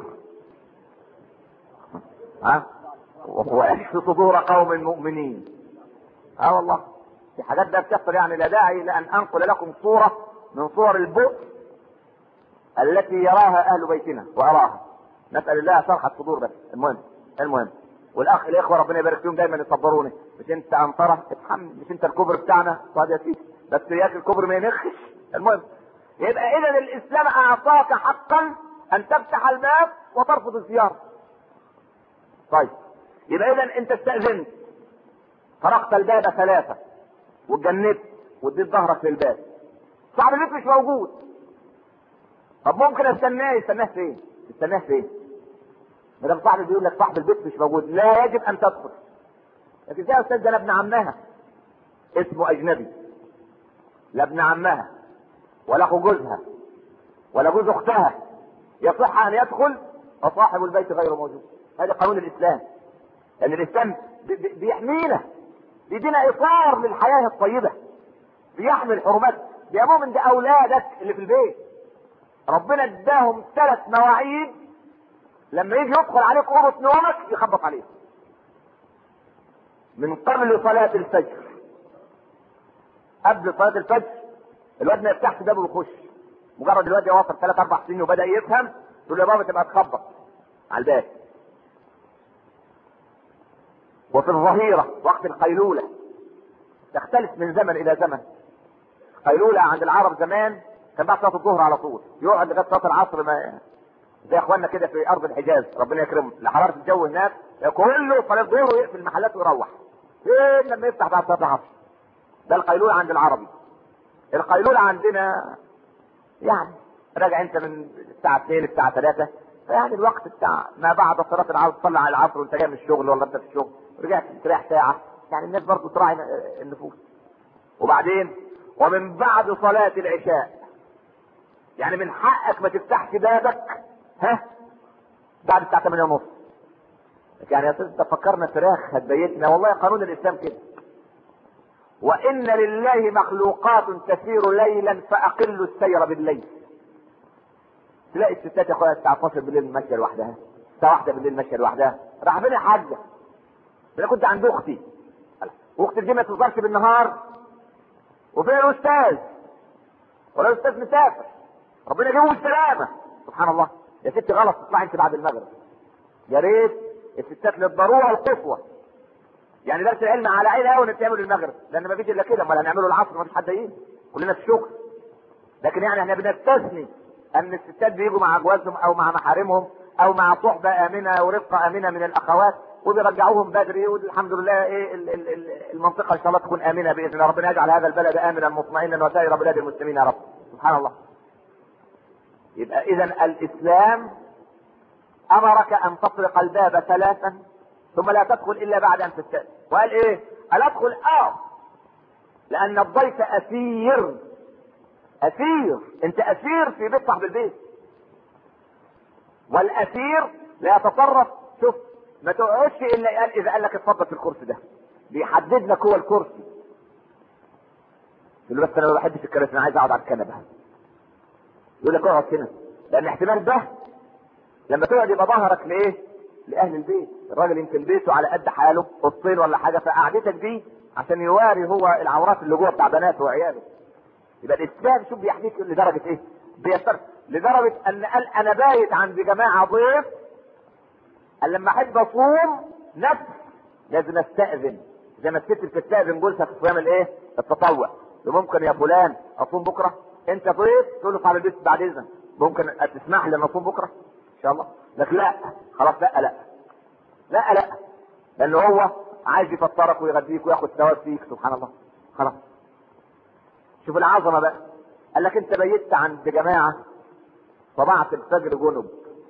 ها واشف صدور قوم مؤمنين اه والله في حاجات ده بتحصل يعني لا داعي لان انقل لكم صوره من صور البؤس التي يراها اهل بيتنا واراها نسال الله شرح الصدور بس المهم المهم والاخ الاخوه ربنا يبارك فيهم دايما يصبروني مش انت عنطره اتحمل مش انت الكبر بتاعنا طيب يا سيدي بس اياك الكبر ما ينخش المهم يبقى اذا الاسلام اعطاك حقا ان تفتح الباب وترفض الزياره طيب يبقى اذا انت استاذنت طرقت الباب ثلاثه واتجنبت واديت ظهرك للباب صاحب البيت مش موجود طب ممكن استناه يستناه فين؟ يستناه فين؟ ما دام صاحبي بيقول لك صاحب البيت مش موجود لا يجب ان تدخل لكن زي يا استاذ ده انا ابن عمها اسمه اجنبي لا ابن عمها ولا اخو جوزها ولا جوز اختها يصح ان يدخل وصاحب البيت غير موجود هذا قانون الاسلام لان الاسلام بي- بي- بيحمينا بيدينا اطار للحياه الطيبه بيحمي الحرمات بيامر من ده اولادك اللي في البيت ربنا اداهم ثلاث مواعيد لما يجي يدخل عليك اوضه نومك يخبط عليك من قبل صلاة الفجر قبل صلاة الفجر الواد ما يفتحش بابه ويخش مجرد الواد يوصل ثلاث اربع سنين وبدا يفهم تقول له يا بابا تبقى تخبط على الباب وفي الظهيرة وقت القيلولة تختلف من زمن إلى زمن قيلولة عند العرب زمان كان بعد صلاة الظهر على طول يقعد لغاية صلاة العصر ما زي اخواننا كده في ارض الحجاز ربنا يكرمهم لحراره الجو هناك كله صلاه الظهر ويقفل المحلات ويروح فين لما يفتح بعد صلاه العصر ده القيلوله عند العربي القيلوله عندنا يعني راجع انت من الساعه 2 الساعه 3 فيعني الوقت بتاع ما بعد صلاه العصر تصلي على العصر وانت جاي من الشغل ولا انت في الشغل رجعت تريح ساعه يعني الناس برضه تراعي النفوس وبعدين ومن بعد صلاه العشاء يعني من حقك ما تفتحش بابك ها بعد الساعه 8 ونص يعني يا استاذ انت فكرنا فراخ هتبيتنا والله قانون الاسلام كده وان لله مخلوقات تسير ليلا فاقلوا السير بالليل تلاقي الستات يا اخويا الساعه 12 بالليل ماشيه لوحدها الساعه 1 بالليل ماشيه لوحدها راح فين يا حاجه انا كنت عند اختي واختي دي ما تظهرش بالنهار وفين الاستاذ ولا الاستاذ مسافر ربنا يجيبه بالسلامه سبحان الله يا ستي غلط تطلعي انت بعد المغرب يا ريت الستات للضروره القصوى يعني درس العلم على عين قوي انك تعمل المغرب لان ما فيش الا كده امال هنعمله العصر ما فيش حد يجي كلنا في الشغل لكن يعني احنا بنستثني ان الستات بيجوا مع جوازهم او مع محارمهم او مع صحبه امنه ورفقه امنه من الاخوات وبيرجعوهم بدري والحمد لله ايه ال- ال- ال- المنطقه ان شاء الله تكون امنه باذن الله ربنا يجعل هذا البلد امنا مطمئنا وسائر بلاد المسلمين يا رب سبحان الله يبقى اذا الاسلام امرك ان تطرق الباب ثلاثا ثم لا تدخل الا بعد ان تستأذن وقال ايه قال ادخل اه لان الضيف اسير اسير انت اسير في بيت صاحب البيت والاسير لا يتصرف شوف ما تقعدش الا قال اذا قال لك اتفضل في الكرسي ده بيحدد لك هو الكرسي يقول له بس انا ما بحبش الكراسي انا عايز اقعد على الكنبه يقول لك اقعد هنا لان احتمال ده لما تقعد يبقى ظهرك لايه؟ لاهل البيت الراجل يمكن بيته على قد حاله اوضتين ولا حاجه فقعدتك دي عشان يواري هو العورات اللي جوه بتاع بناته وعياله يبقى الاسلام شوف بيحميك لدرجه ايه؟ بيسر لدرجه ان قال انا بايت عند جماعه ضيف قال لما احب اصوم نفس لازم استاذن زي ما الست بتستاذن جوزها في صيام الايه؟ التطوع ممكن يا فلان اصوم بكره انت ضيف تقول له على البيت بعد اذنك ممكن تسمح لي ان اصوم بكره ان شاء الله لكن لا خلاص لا لا لا لا لان هو عايز يفطرك ويغديك وياخد ثواب فيك سبحان الله خلاص شوف العظمه بقى قال لك انت بيت عند جماعه طبعت الفجر جنب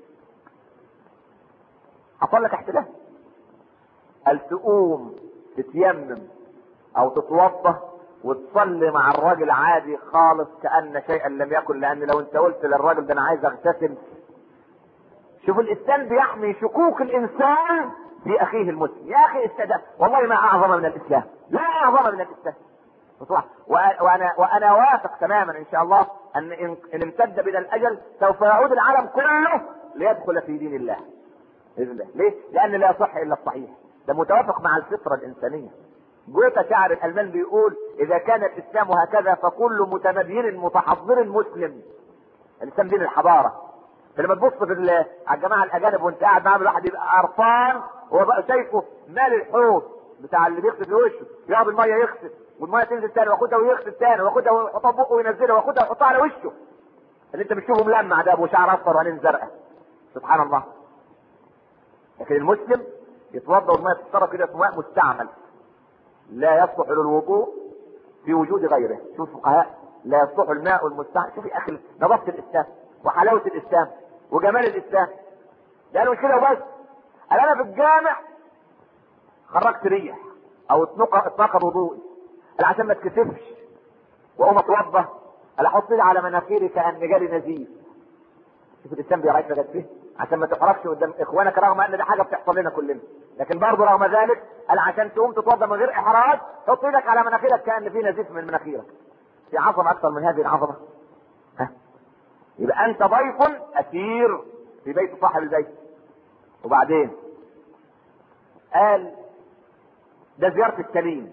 حصل لك احتلال قال تقوم تتيمم او تتوضا وتصلي مع الراجل عادي خالص كان شيئا لم يكن لان لو انت قلت للراجل ده انا عايز اغتسل شوف الاسلام بيحمي شكوك الانسان في اخيه المسلم يا اخي استدى والله ما اعظم من الاسلام لا اعظم من الاسلام وانا وانا واثق تماما ان شاء الله ان ان امتد بنا الاجل سوف يعود العالم كله ليدخل في دين الله باذن الله ليه؟ لان لا يصح الا الصحيح ده متوافق مع الفطره الانسانيه جوتا شاعر الالمان بيقول اذا كان الاسلام هكذا فكل متمدين متحضر مسلم الاسلام دين الحضاره فلما تبص في على الجماعه الاجانب وانت قاعد معاهم الواحد يبقى قرفان هو بقى شايفه مال الحوض بتاع اللي بيغسل وشه يقعد الميه يغسل والميه تنزل تاني وياخدها ويغسل تاني وياخدها ويحطها في بقه وينزلها وياخدها ويحطها على وشه اللي انت بتشوفه ملمع ده ابو شعر اصفر وعينين زرقاء سبحان الله لكن المسلم يتوضا والميه تتصرف كده في ماء مستعمل لا يصلح للوضوء في وجود غيره شوف الفقهاء لا يصلح الماء المستعمل شوف يا اخي نظافه الاسلام وحلاوه الاسلام وجمال الاسلام ده مش كده وبس قال انا في الجامع خرجت ريح او اتنقى وضوئي قال عشان ما اتكسفش واقوم اتوضى قال احط لي على مناخيري كان جالي نزيف شوف الاسلام بيراعيك لغايه فين عشان ما تحرجش قدام اخوانك رغم ان دي حاجه بتحصل لنا كلنا لكن برضه رغم ذلك قال عشان تقوم تتوضى من غير احراج حط ايدك على مناخيرك كان في نزيف من مناخيرك في عظمه اكثر من هذه العظمه ها يبقى انت ضيف اسير في بيت صاحب البيت وبعدين قال ده زيارة السليم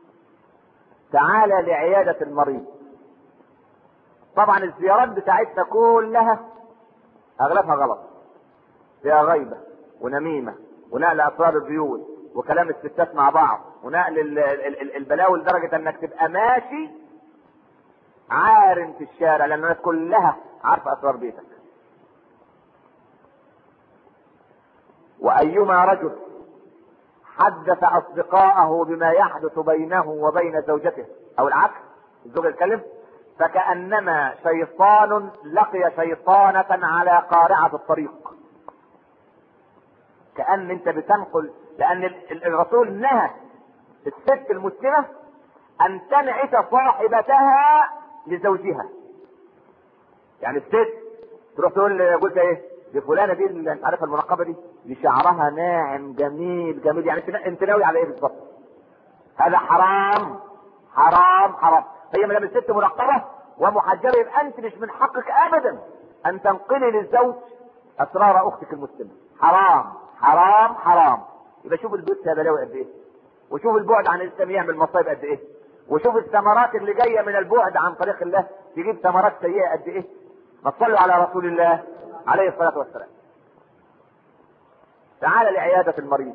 تعالى لعيادة المريض طبعا الزيارات بتاعتنا كلها اغلبها غلط فيها غيبة ونميمة ونقل اسرار البيوت وكلام الستات مع بعض ونقل البلاوي لدرجة انك تبقى ماشي عارم في الشارع لان الناس كلها عارفة اسرار بيتك وايما رجل حدث اصدقاءه بما يحدث بينه وبين زوجته او العكس الزوج يتكلم فكانما شيطان لقي شيطانة على قارعة الطريق كأن انت بتنقل لان الرسول نهى الست المسلمة ان تنعت صاحبتها لزوجها يعني الست تروح تقول قلت ايه دي فلانه دي اللي انت عارفها المنقبه دي دي شعرها ناعم جميل جميل يعني انت ناوي على ايه بالظبط؟ هذا حرام حرام حرام هي ما دام الست منقبه ومحجبه يبقى انت مش من حقك ابدا ان تنقلي للزوج اسرار اختك المسلمه حرام حرام حرام يبقى شوف البيوت يا بلاوي قد ايه وشوف البعد عن الاسلام يعمل مصايب قد ايه وشوف الثمرات اللي جايه من البعد عن طريق الله تجيب ثمرات سيئه قد ايه ما تصلوا على رسول الله عليه الصلاة والسلام تعال لعيادة المريض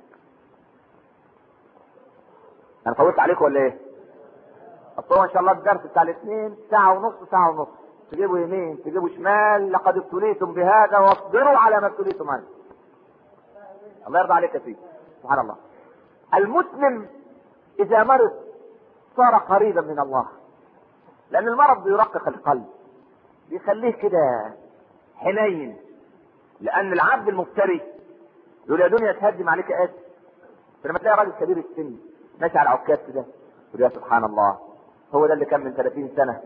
انا فوت عليكم ولا ايه اصلا ان شاء الله الدرس بتاع الاثنين ساعة ونص ساعة ونص تجيبوا يمين تجيبوا شمال لقد ابتليتم بهذا واصبروا على ما ابتليتم عنه الله يرضى عليك يا سيدي سبحان الله المسلم اذا مرض صار قريبا من الله لان المرض بيرقق القلب بيخليه كده حنين لان العبد المفتري يقول يا دنيا تهدم عليك اسف فلما تلاقي راجل كبير السن ماشي على عكاز كده يقول يا سبحان الله هو ده اللي كان من 30 سنه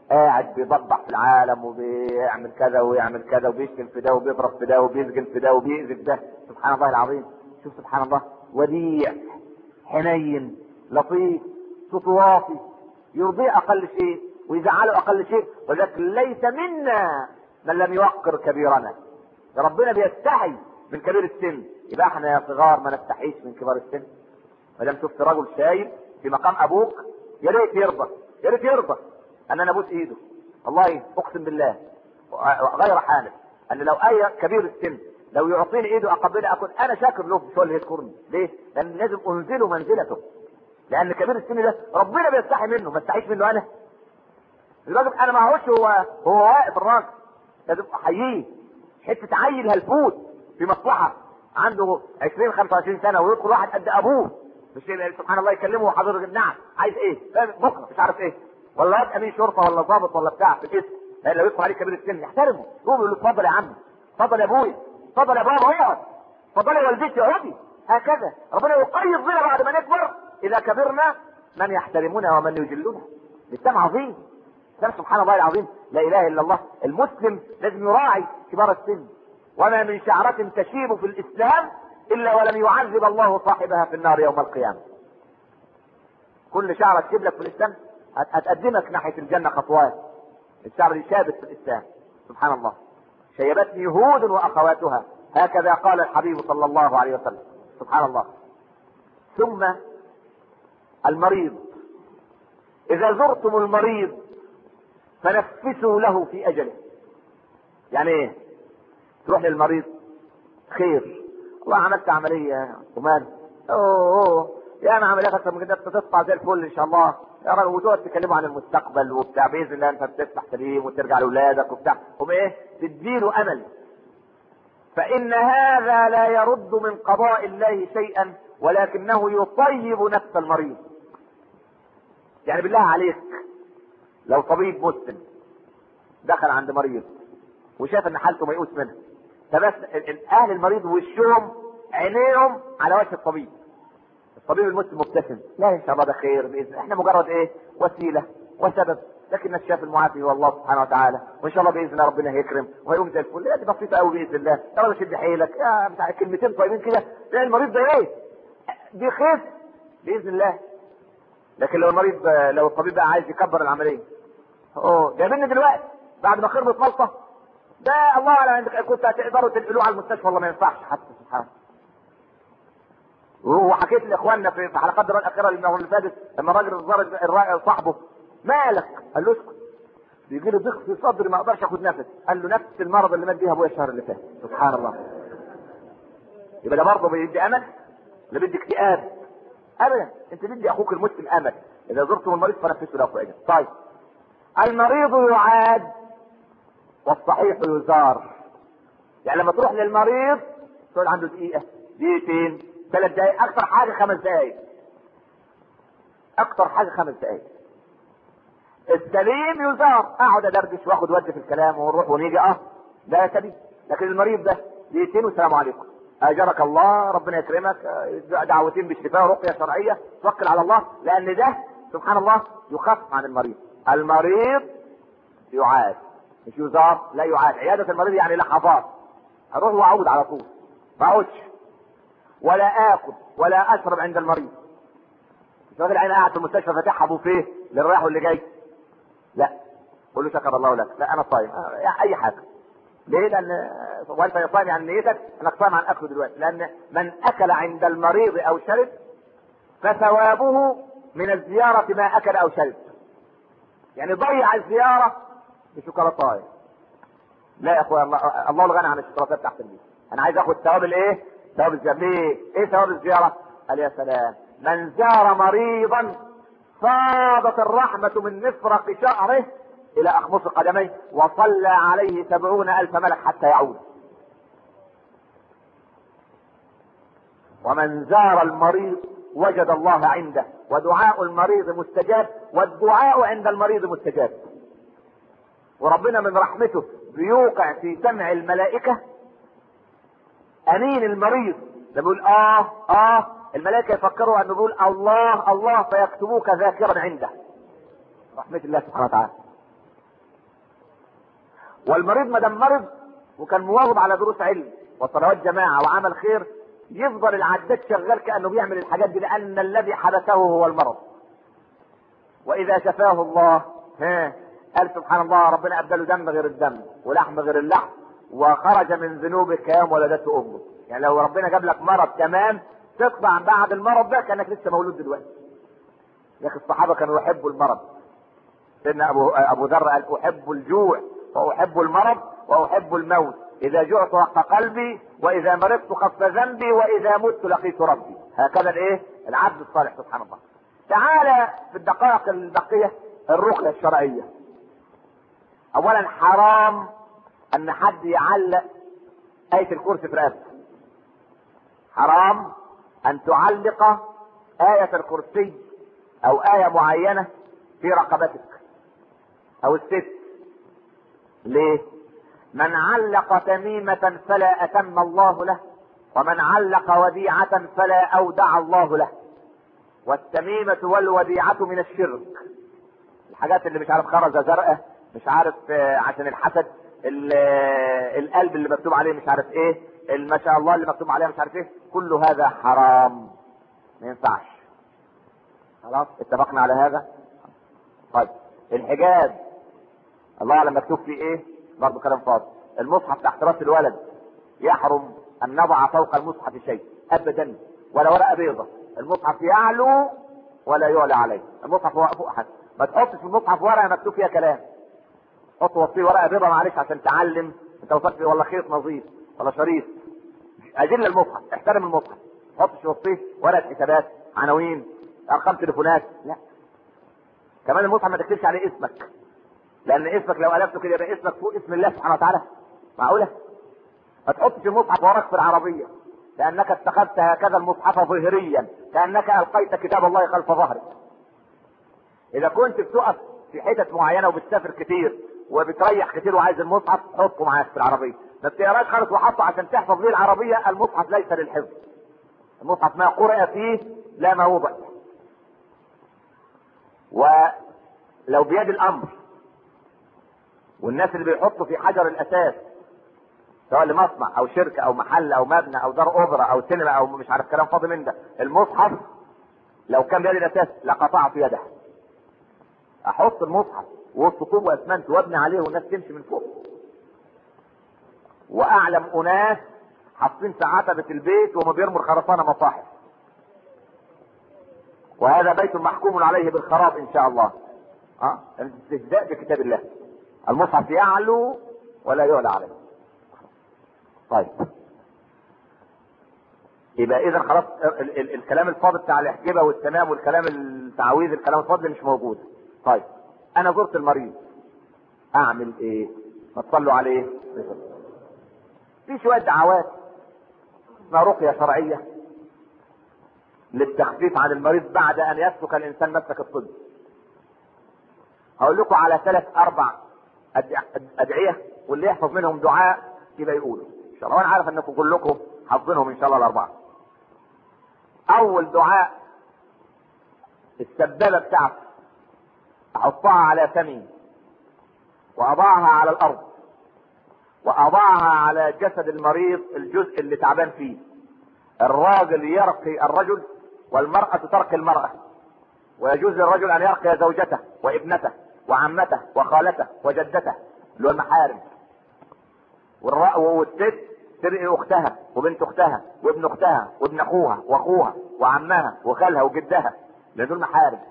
قاعد بيضبع في العالم وبيعمل كذا ويعمل كذا وبيشتم في ده وبيضرب في ده وبيسجن في ده وبيأذي في ده سبحان الله العظيم شوف سبحان الله وديع حنين لطيف صوته واطي يرضيه اقل شيء ويزعله اقل شيء ولكن ليس منا من لم يوقر كبيرنا ربنا بيستحي من كبير السن يبقى احنا يا صغار ما نستحيش من كبار السن ما دام شفت رجل شايب في مقام ابوك يا ريت يرضى يا ريت يرضى ان انا ابوس ايده والله اقسم بالله غير حامل ان لو اي كبير السن لو يعطيني ايده اقبله اكون انا شاكر له مش هو اللي يذكرني ليه؟ لان لازم انزله منزلته لان كبير السن ده ربنا بيستحي منه ما استحيش منه انا الراجل انا ما هوش هو هو واقف الراجل لازم احييه حته عيل هلفوت في مصلحه عنده 20 25 سنه ويدخل واحد قد ابوه مش سبحان الله يكلمه حضرتك نعم عايز ايه؟ بكره مش عارف ايه ولا واد امين شرطه ولا ضابط ولا بتاع في الاسم لان لو يدخل عليه كبير السن يحترمه يقوم يقول له اتفضل يا عم اتفضل يا ابويا اتفضل يا بابا اقعد اتفضل يا والدتي اقعدي هكذا ربنا يقيض بنا بعد ما نكبر اذا كبرنا من يحترمنا ومن يجلنا الاسلام عظيم الاسلام سبحان الله العظيم لا اله الا الله المسلم لازم يراعي كبار السن وما من شعرة تشيب في الاسلام الا ولم يعذب الله صاحبها في النار يوم القيامة كل شعرة تشيب لك في الاسلام هتقدمك ناحية الجنة خطوات الشعر دي شابت في الاسلام سبحان الله شيبتني هود واخواتها هكذا قال الحبيب صلى الله عليه وسلم سبحان الله ثم المريض اذا زرتم المريض فنفسوا له في اجله يعني ايه تروح للمريض خير والله عملت عمليه ومال اوه, أوه. يا انا عمليه اكتر من كده تطلع زي الفل ان شاء الله يا راجل وتقعد تكلموا عن المستقبل وبتاع باذن الله انت بتفتح سليم وترجع لاولادك وبتاع قوم ايه تديله امل فان هذا لا يرد من قضاء الله شيئا ولكنه يطيب نفس المريض يعني بالله عليك لو طبيب مسلم دخل عند مريض وشاف ان حالته ميؤوس منها فبس اهل المريض وشهم عينيهم على وجه الطبيب الطبيب المسلم مبتسم لا ان شاء الله ده خير باذن احنا مجرد ايه وسيله وسبب لكن الشاف المعافي هو الله سبحانه وتعالى وان شاء الله باذن الله ربنا هيكرم وهيقوم زي الفل دي بسيطه قوي باذن الله يا رب شد حيلك يا بتاع كلمتين طيبين كده لا المريض ده ايه دي خير باذن الله لكن لو المريض لو الطبيب بقى عايز يكبر العمليه اوه جايبني دلوقتي بعد ما خربت ملطه ده الله اعلم كنت هتقدروا تنقلوه على المستشفى والله ما ينفعش حتى سبحان وحكيت لاخواننا في حلقات الدراسه الاخيره اللي فاتت لما الراجل الزار صاحبه مالك؟ قال له اسكت بيجي لي ضيق في صدري ما اقدرش اخد نفس قال له نفس المرض اللي مات بيها ابويا الشهر اللي فات سبحان الله يبقى ده برضه بيدي امل لا بيدي اكتئاب ابدا انت بيدي اخوك المسلم امل اذا زرتم المريض فنفسوا له في اجل طيب المريض يعاد والصحيح يزار يعني لما تروح للمريض تقول عنده دقيقه دقيقتين ثلاث دقائق اكثر حاجه خمس دقائق اكثر حاجه خمس دقائق السليم يزار اقعد ادردش واخد ودي في الكلام ونروح ونيجي اه ده سليم لكن المريض ده دقيقتين والسلام عليكم اجرك الله ربنا يكرمك دعوتين بالشفاء ورقيه شرعيه توكل على الله لان ده سبحان الله يخفف عن المريض المريض يعاد مش يزار لا يعاد عياده المريض يعني لحظات اروح واعود على طول ما اقعدش ولا اكل ولا اشرب عند المريض مش راجل عين قاعد في المستشفى فاتحها بوفيه للرايح واللي جاي لا قول له شكر الله لك لا انا صايم اي حاجه ليه لان وانت صايم عن نيتك انك صايم عن اكله دلوقتي لان من اكل عند المريض او شرب فثوابه من الزيارة ما اكل او شرب يعني ضيع الزيارة بشوكولاتايه لا يا اخويا الله الله الغني عن الشوكولاتات تحت البيت انا عايز اخد ثواب الايه ثواب الزيارة ليه ايه ثواب الزيارة قال يا سلام من زار مريضا فاضت الرحمة من مفرق شعره الى اخمص قدميه وصلى عليه سبعون الف ملك حتى يعود ومن زار المريض وجد الله عنده ودعاء المريض مستجاب والدعاء عند المريض مستجاب وربنا من رحمته بيوقع في سمع الملائكة أنين المريض ده بيقول آه آه الملائكة يفكروا أنه بيقول الله الله فيكتبوك ذاكرا عنده رحمة الله سبحانه وتعالى والمريض ما دام مرض وكان مواظب على دروس علم وصلوات جماعه وعمل خير يفضل العداد شغال كانه بيعمل الحاجات دي لان الذي حبسه هو المرض واذا شفاه الله ها قال سبحان الله ربنا ابدله دم غير الدم ولحم غير اللحم وخرج من ذنوبك كام ولدته امك يعني لو ربنا جاب لك مرض تمام تطلع بعد المرض ده كانك لسه مولود دلوقتي يا اخي الصحابه كانوا يحبوا المرض سيدنا ابو ابو ذر قال احب الجوع واحب المرض واحب الموت اذا جعت وقت قلبي واذا مرضت خف ذنبي واذا مت لقيت ربي هكذا الايه العبد الصالح سبحان الله تعالى في الدقائق البقيه الرقيه الشرعيه اولا حرام ان حد يعلق آية الكرسي في رقبته حرام ان تعلق آية الكرسي او آية معينة في رقبتك او الست ليه من علق تميمة فلا اتم الله له ومن علق وديعة فلا اودع الله له والتميمة والوديعة من الشرك الحاجات اللي مش عارف خرزة زرقاء مش عارف عشان الحسد القلب اللي مكتوب عليه مش عارف ايه ما شاء الله اللي مكتوب عليه مش عارف ايه كل هذا حرام ما ينفعش خلاص اتفقنا على هذا طيب الحجاب الله اعلم مكتوب فيه ايه برضه كلام فاضي المصحف تحت راس الولد يحرم ان نضع فوق المصحف شيء ابدا ولا ورقه بيضة المصحف يعلو ولا يعلى عليه المصحف هو فوق حد ما تحطش في المصحف ورقه مكتوب فيها كلام حط وصيه ورقه بيضة معلش عشان تعلم انت وصلت فيه ولا خيط نظيف ولا شريط اجل المصحف احترم المصحف ما تحطش وصيه ورقه حسابات عناوين ارقام تليفونات لا كمان المصحف ما تكتبش عليه اسمك لان اسمك لو الفته كده يبقى اسمك فوق اسم الله سبحانه وتعالى معقوله ما تحطش المصحف وراك في العربيه لانك اتخذت هكذا المصحف ظهريا كانك القيت كتاب الله خلف ظهرك اذا كنت بتقف في حتت معينه وبتسافر كتير وبتريح كتير وعايز المصحف حطه معاك في العربيه ما بتقراش خالص وحطه عشان تحفظ بيه العربيه المصحف ليس للحفظ المصحف ما قرأ فيه لا ما وضع ولو بيد الامر والناس اللي بيحطوا في حجر الاساس سواء لمصنع او شركه او محل او مبنى او دار اوبرا او سينما او مش عارف كلام فاضي من ده المصحف لو كان بيد الاساس لقطعت يده احط المصحف وسط طوب واسمنت وابني عليه والناس تمشي من فوق واعلم اناس حاطين في عتبة البيت وما بيرموا الخرسانة مصاحف وهذا بيت محكوم عليه بالخراب ان شاء الله اه الاستهزاء بكتاب الله المصحف يعلو ولا يعلى عليه طيب يبقى اذا خلاص ال- ال- الكلام الفاضي بتاع الاحجبه والتمام والكلام التعويذ الكلام الفاضي مش موجود طيب انا زرت المريض اعمل ايه ما تصلوا عليه في شويه دعوات اسمها رقيه شرعيه للتخفيف عن المريض بعد ان يسلك الانسان مسلك الطب هقول لكم على ثلاث اربع أدع- ادعيه واللي يحفظ منهم دعاء يبقى يقوله ان شاء الله وانا عارف انكم كلكم حافظينهم ان شاء الله الاربعه اول دعاء السبابه بتاعته احطها على فمي واضعها على الارض واضعها على جسد المريض الجزء اللي تعبان فيه الراجل يرقي الرجل والمرأة ترقي المرأة ويجوز للرجل ان يرقي زوجته وابنته وعمته وخالته وجدته اللي هو المحارم والرأ- والست ترقي اختها وبنت اختها وابن اختها وابن اخوها واخوها وعمها وخالها وجدها لان دول محارم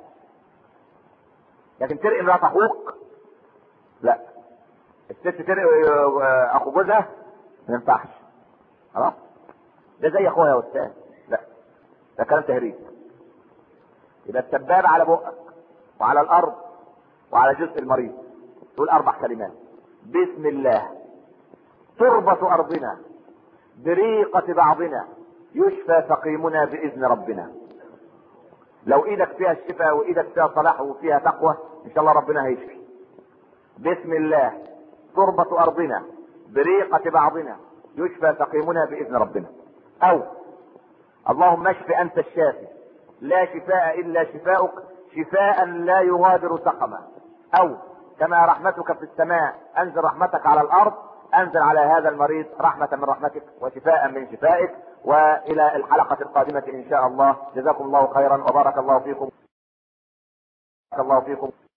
لكن ترقي مرات اخوك لا الست ترقي آه، اخو جوزها ما ينفعش خلاص ده زي اخوها يا استاذ لا ده كلام تهريج يبقى السبابة على بقك وعلى الارض وعلى جزء المريض تقول اربع كلمات بسم الله تربة ارضنا بريقة بعضنا يشفى سقيمنا باذن ربنا لو ايدك فيها الشفاء وايدك فيها صلاح وفيها تقوى ان شاء الله ربنا هيشفي بسم الله تربة ارضنا بريقة بعضنا يشفى سقيمنا باذن ربنا او اللهم اشف انت الشافي لا شفاء الا شفاؤك شفاء لا يغادر سقما او كما رحمتك في السماء انزل رحمتك على الارض انزل على هذا المريض رحمة من رحمتك وشفاء من شفائك والى الحلقة القادمة ان شاء الله جزاكم الله خيرا وبارك الله فيكم بارك الله فيكم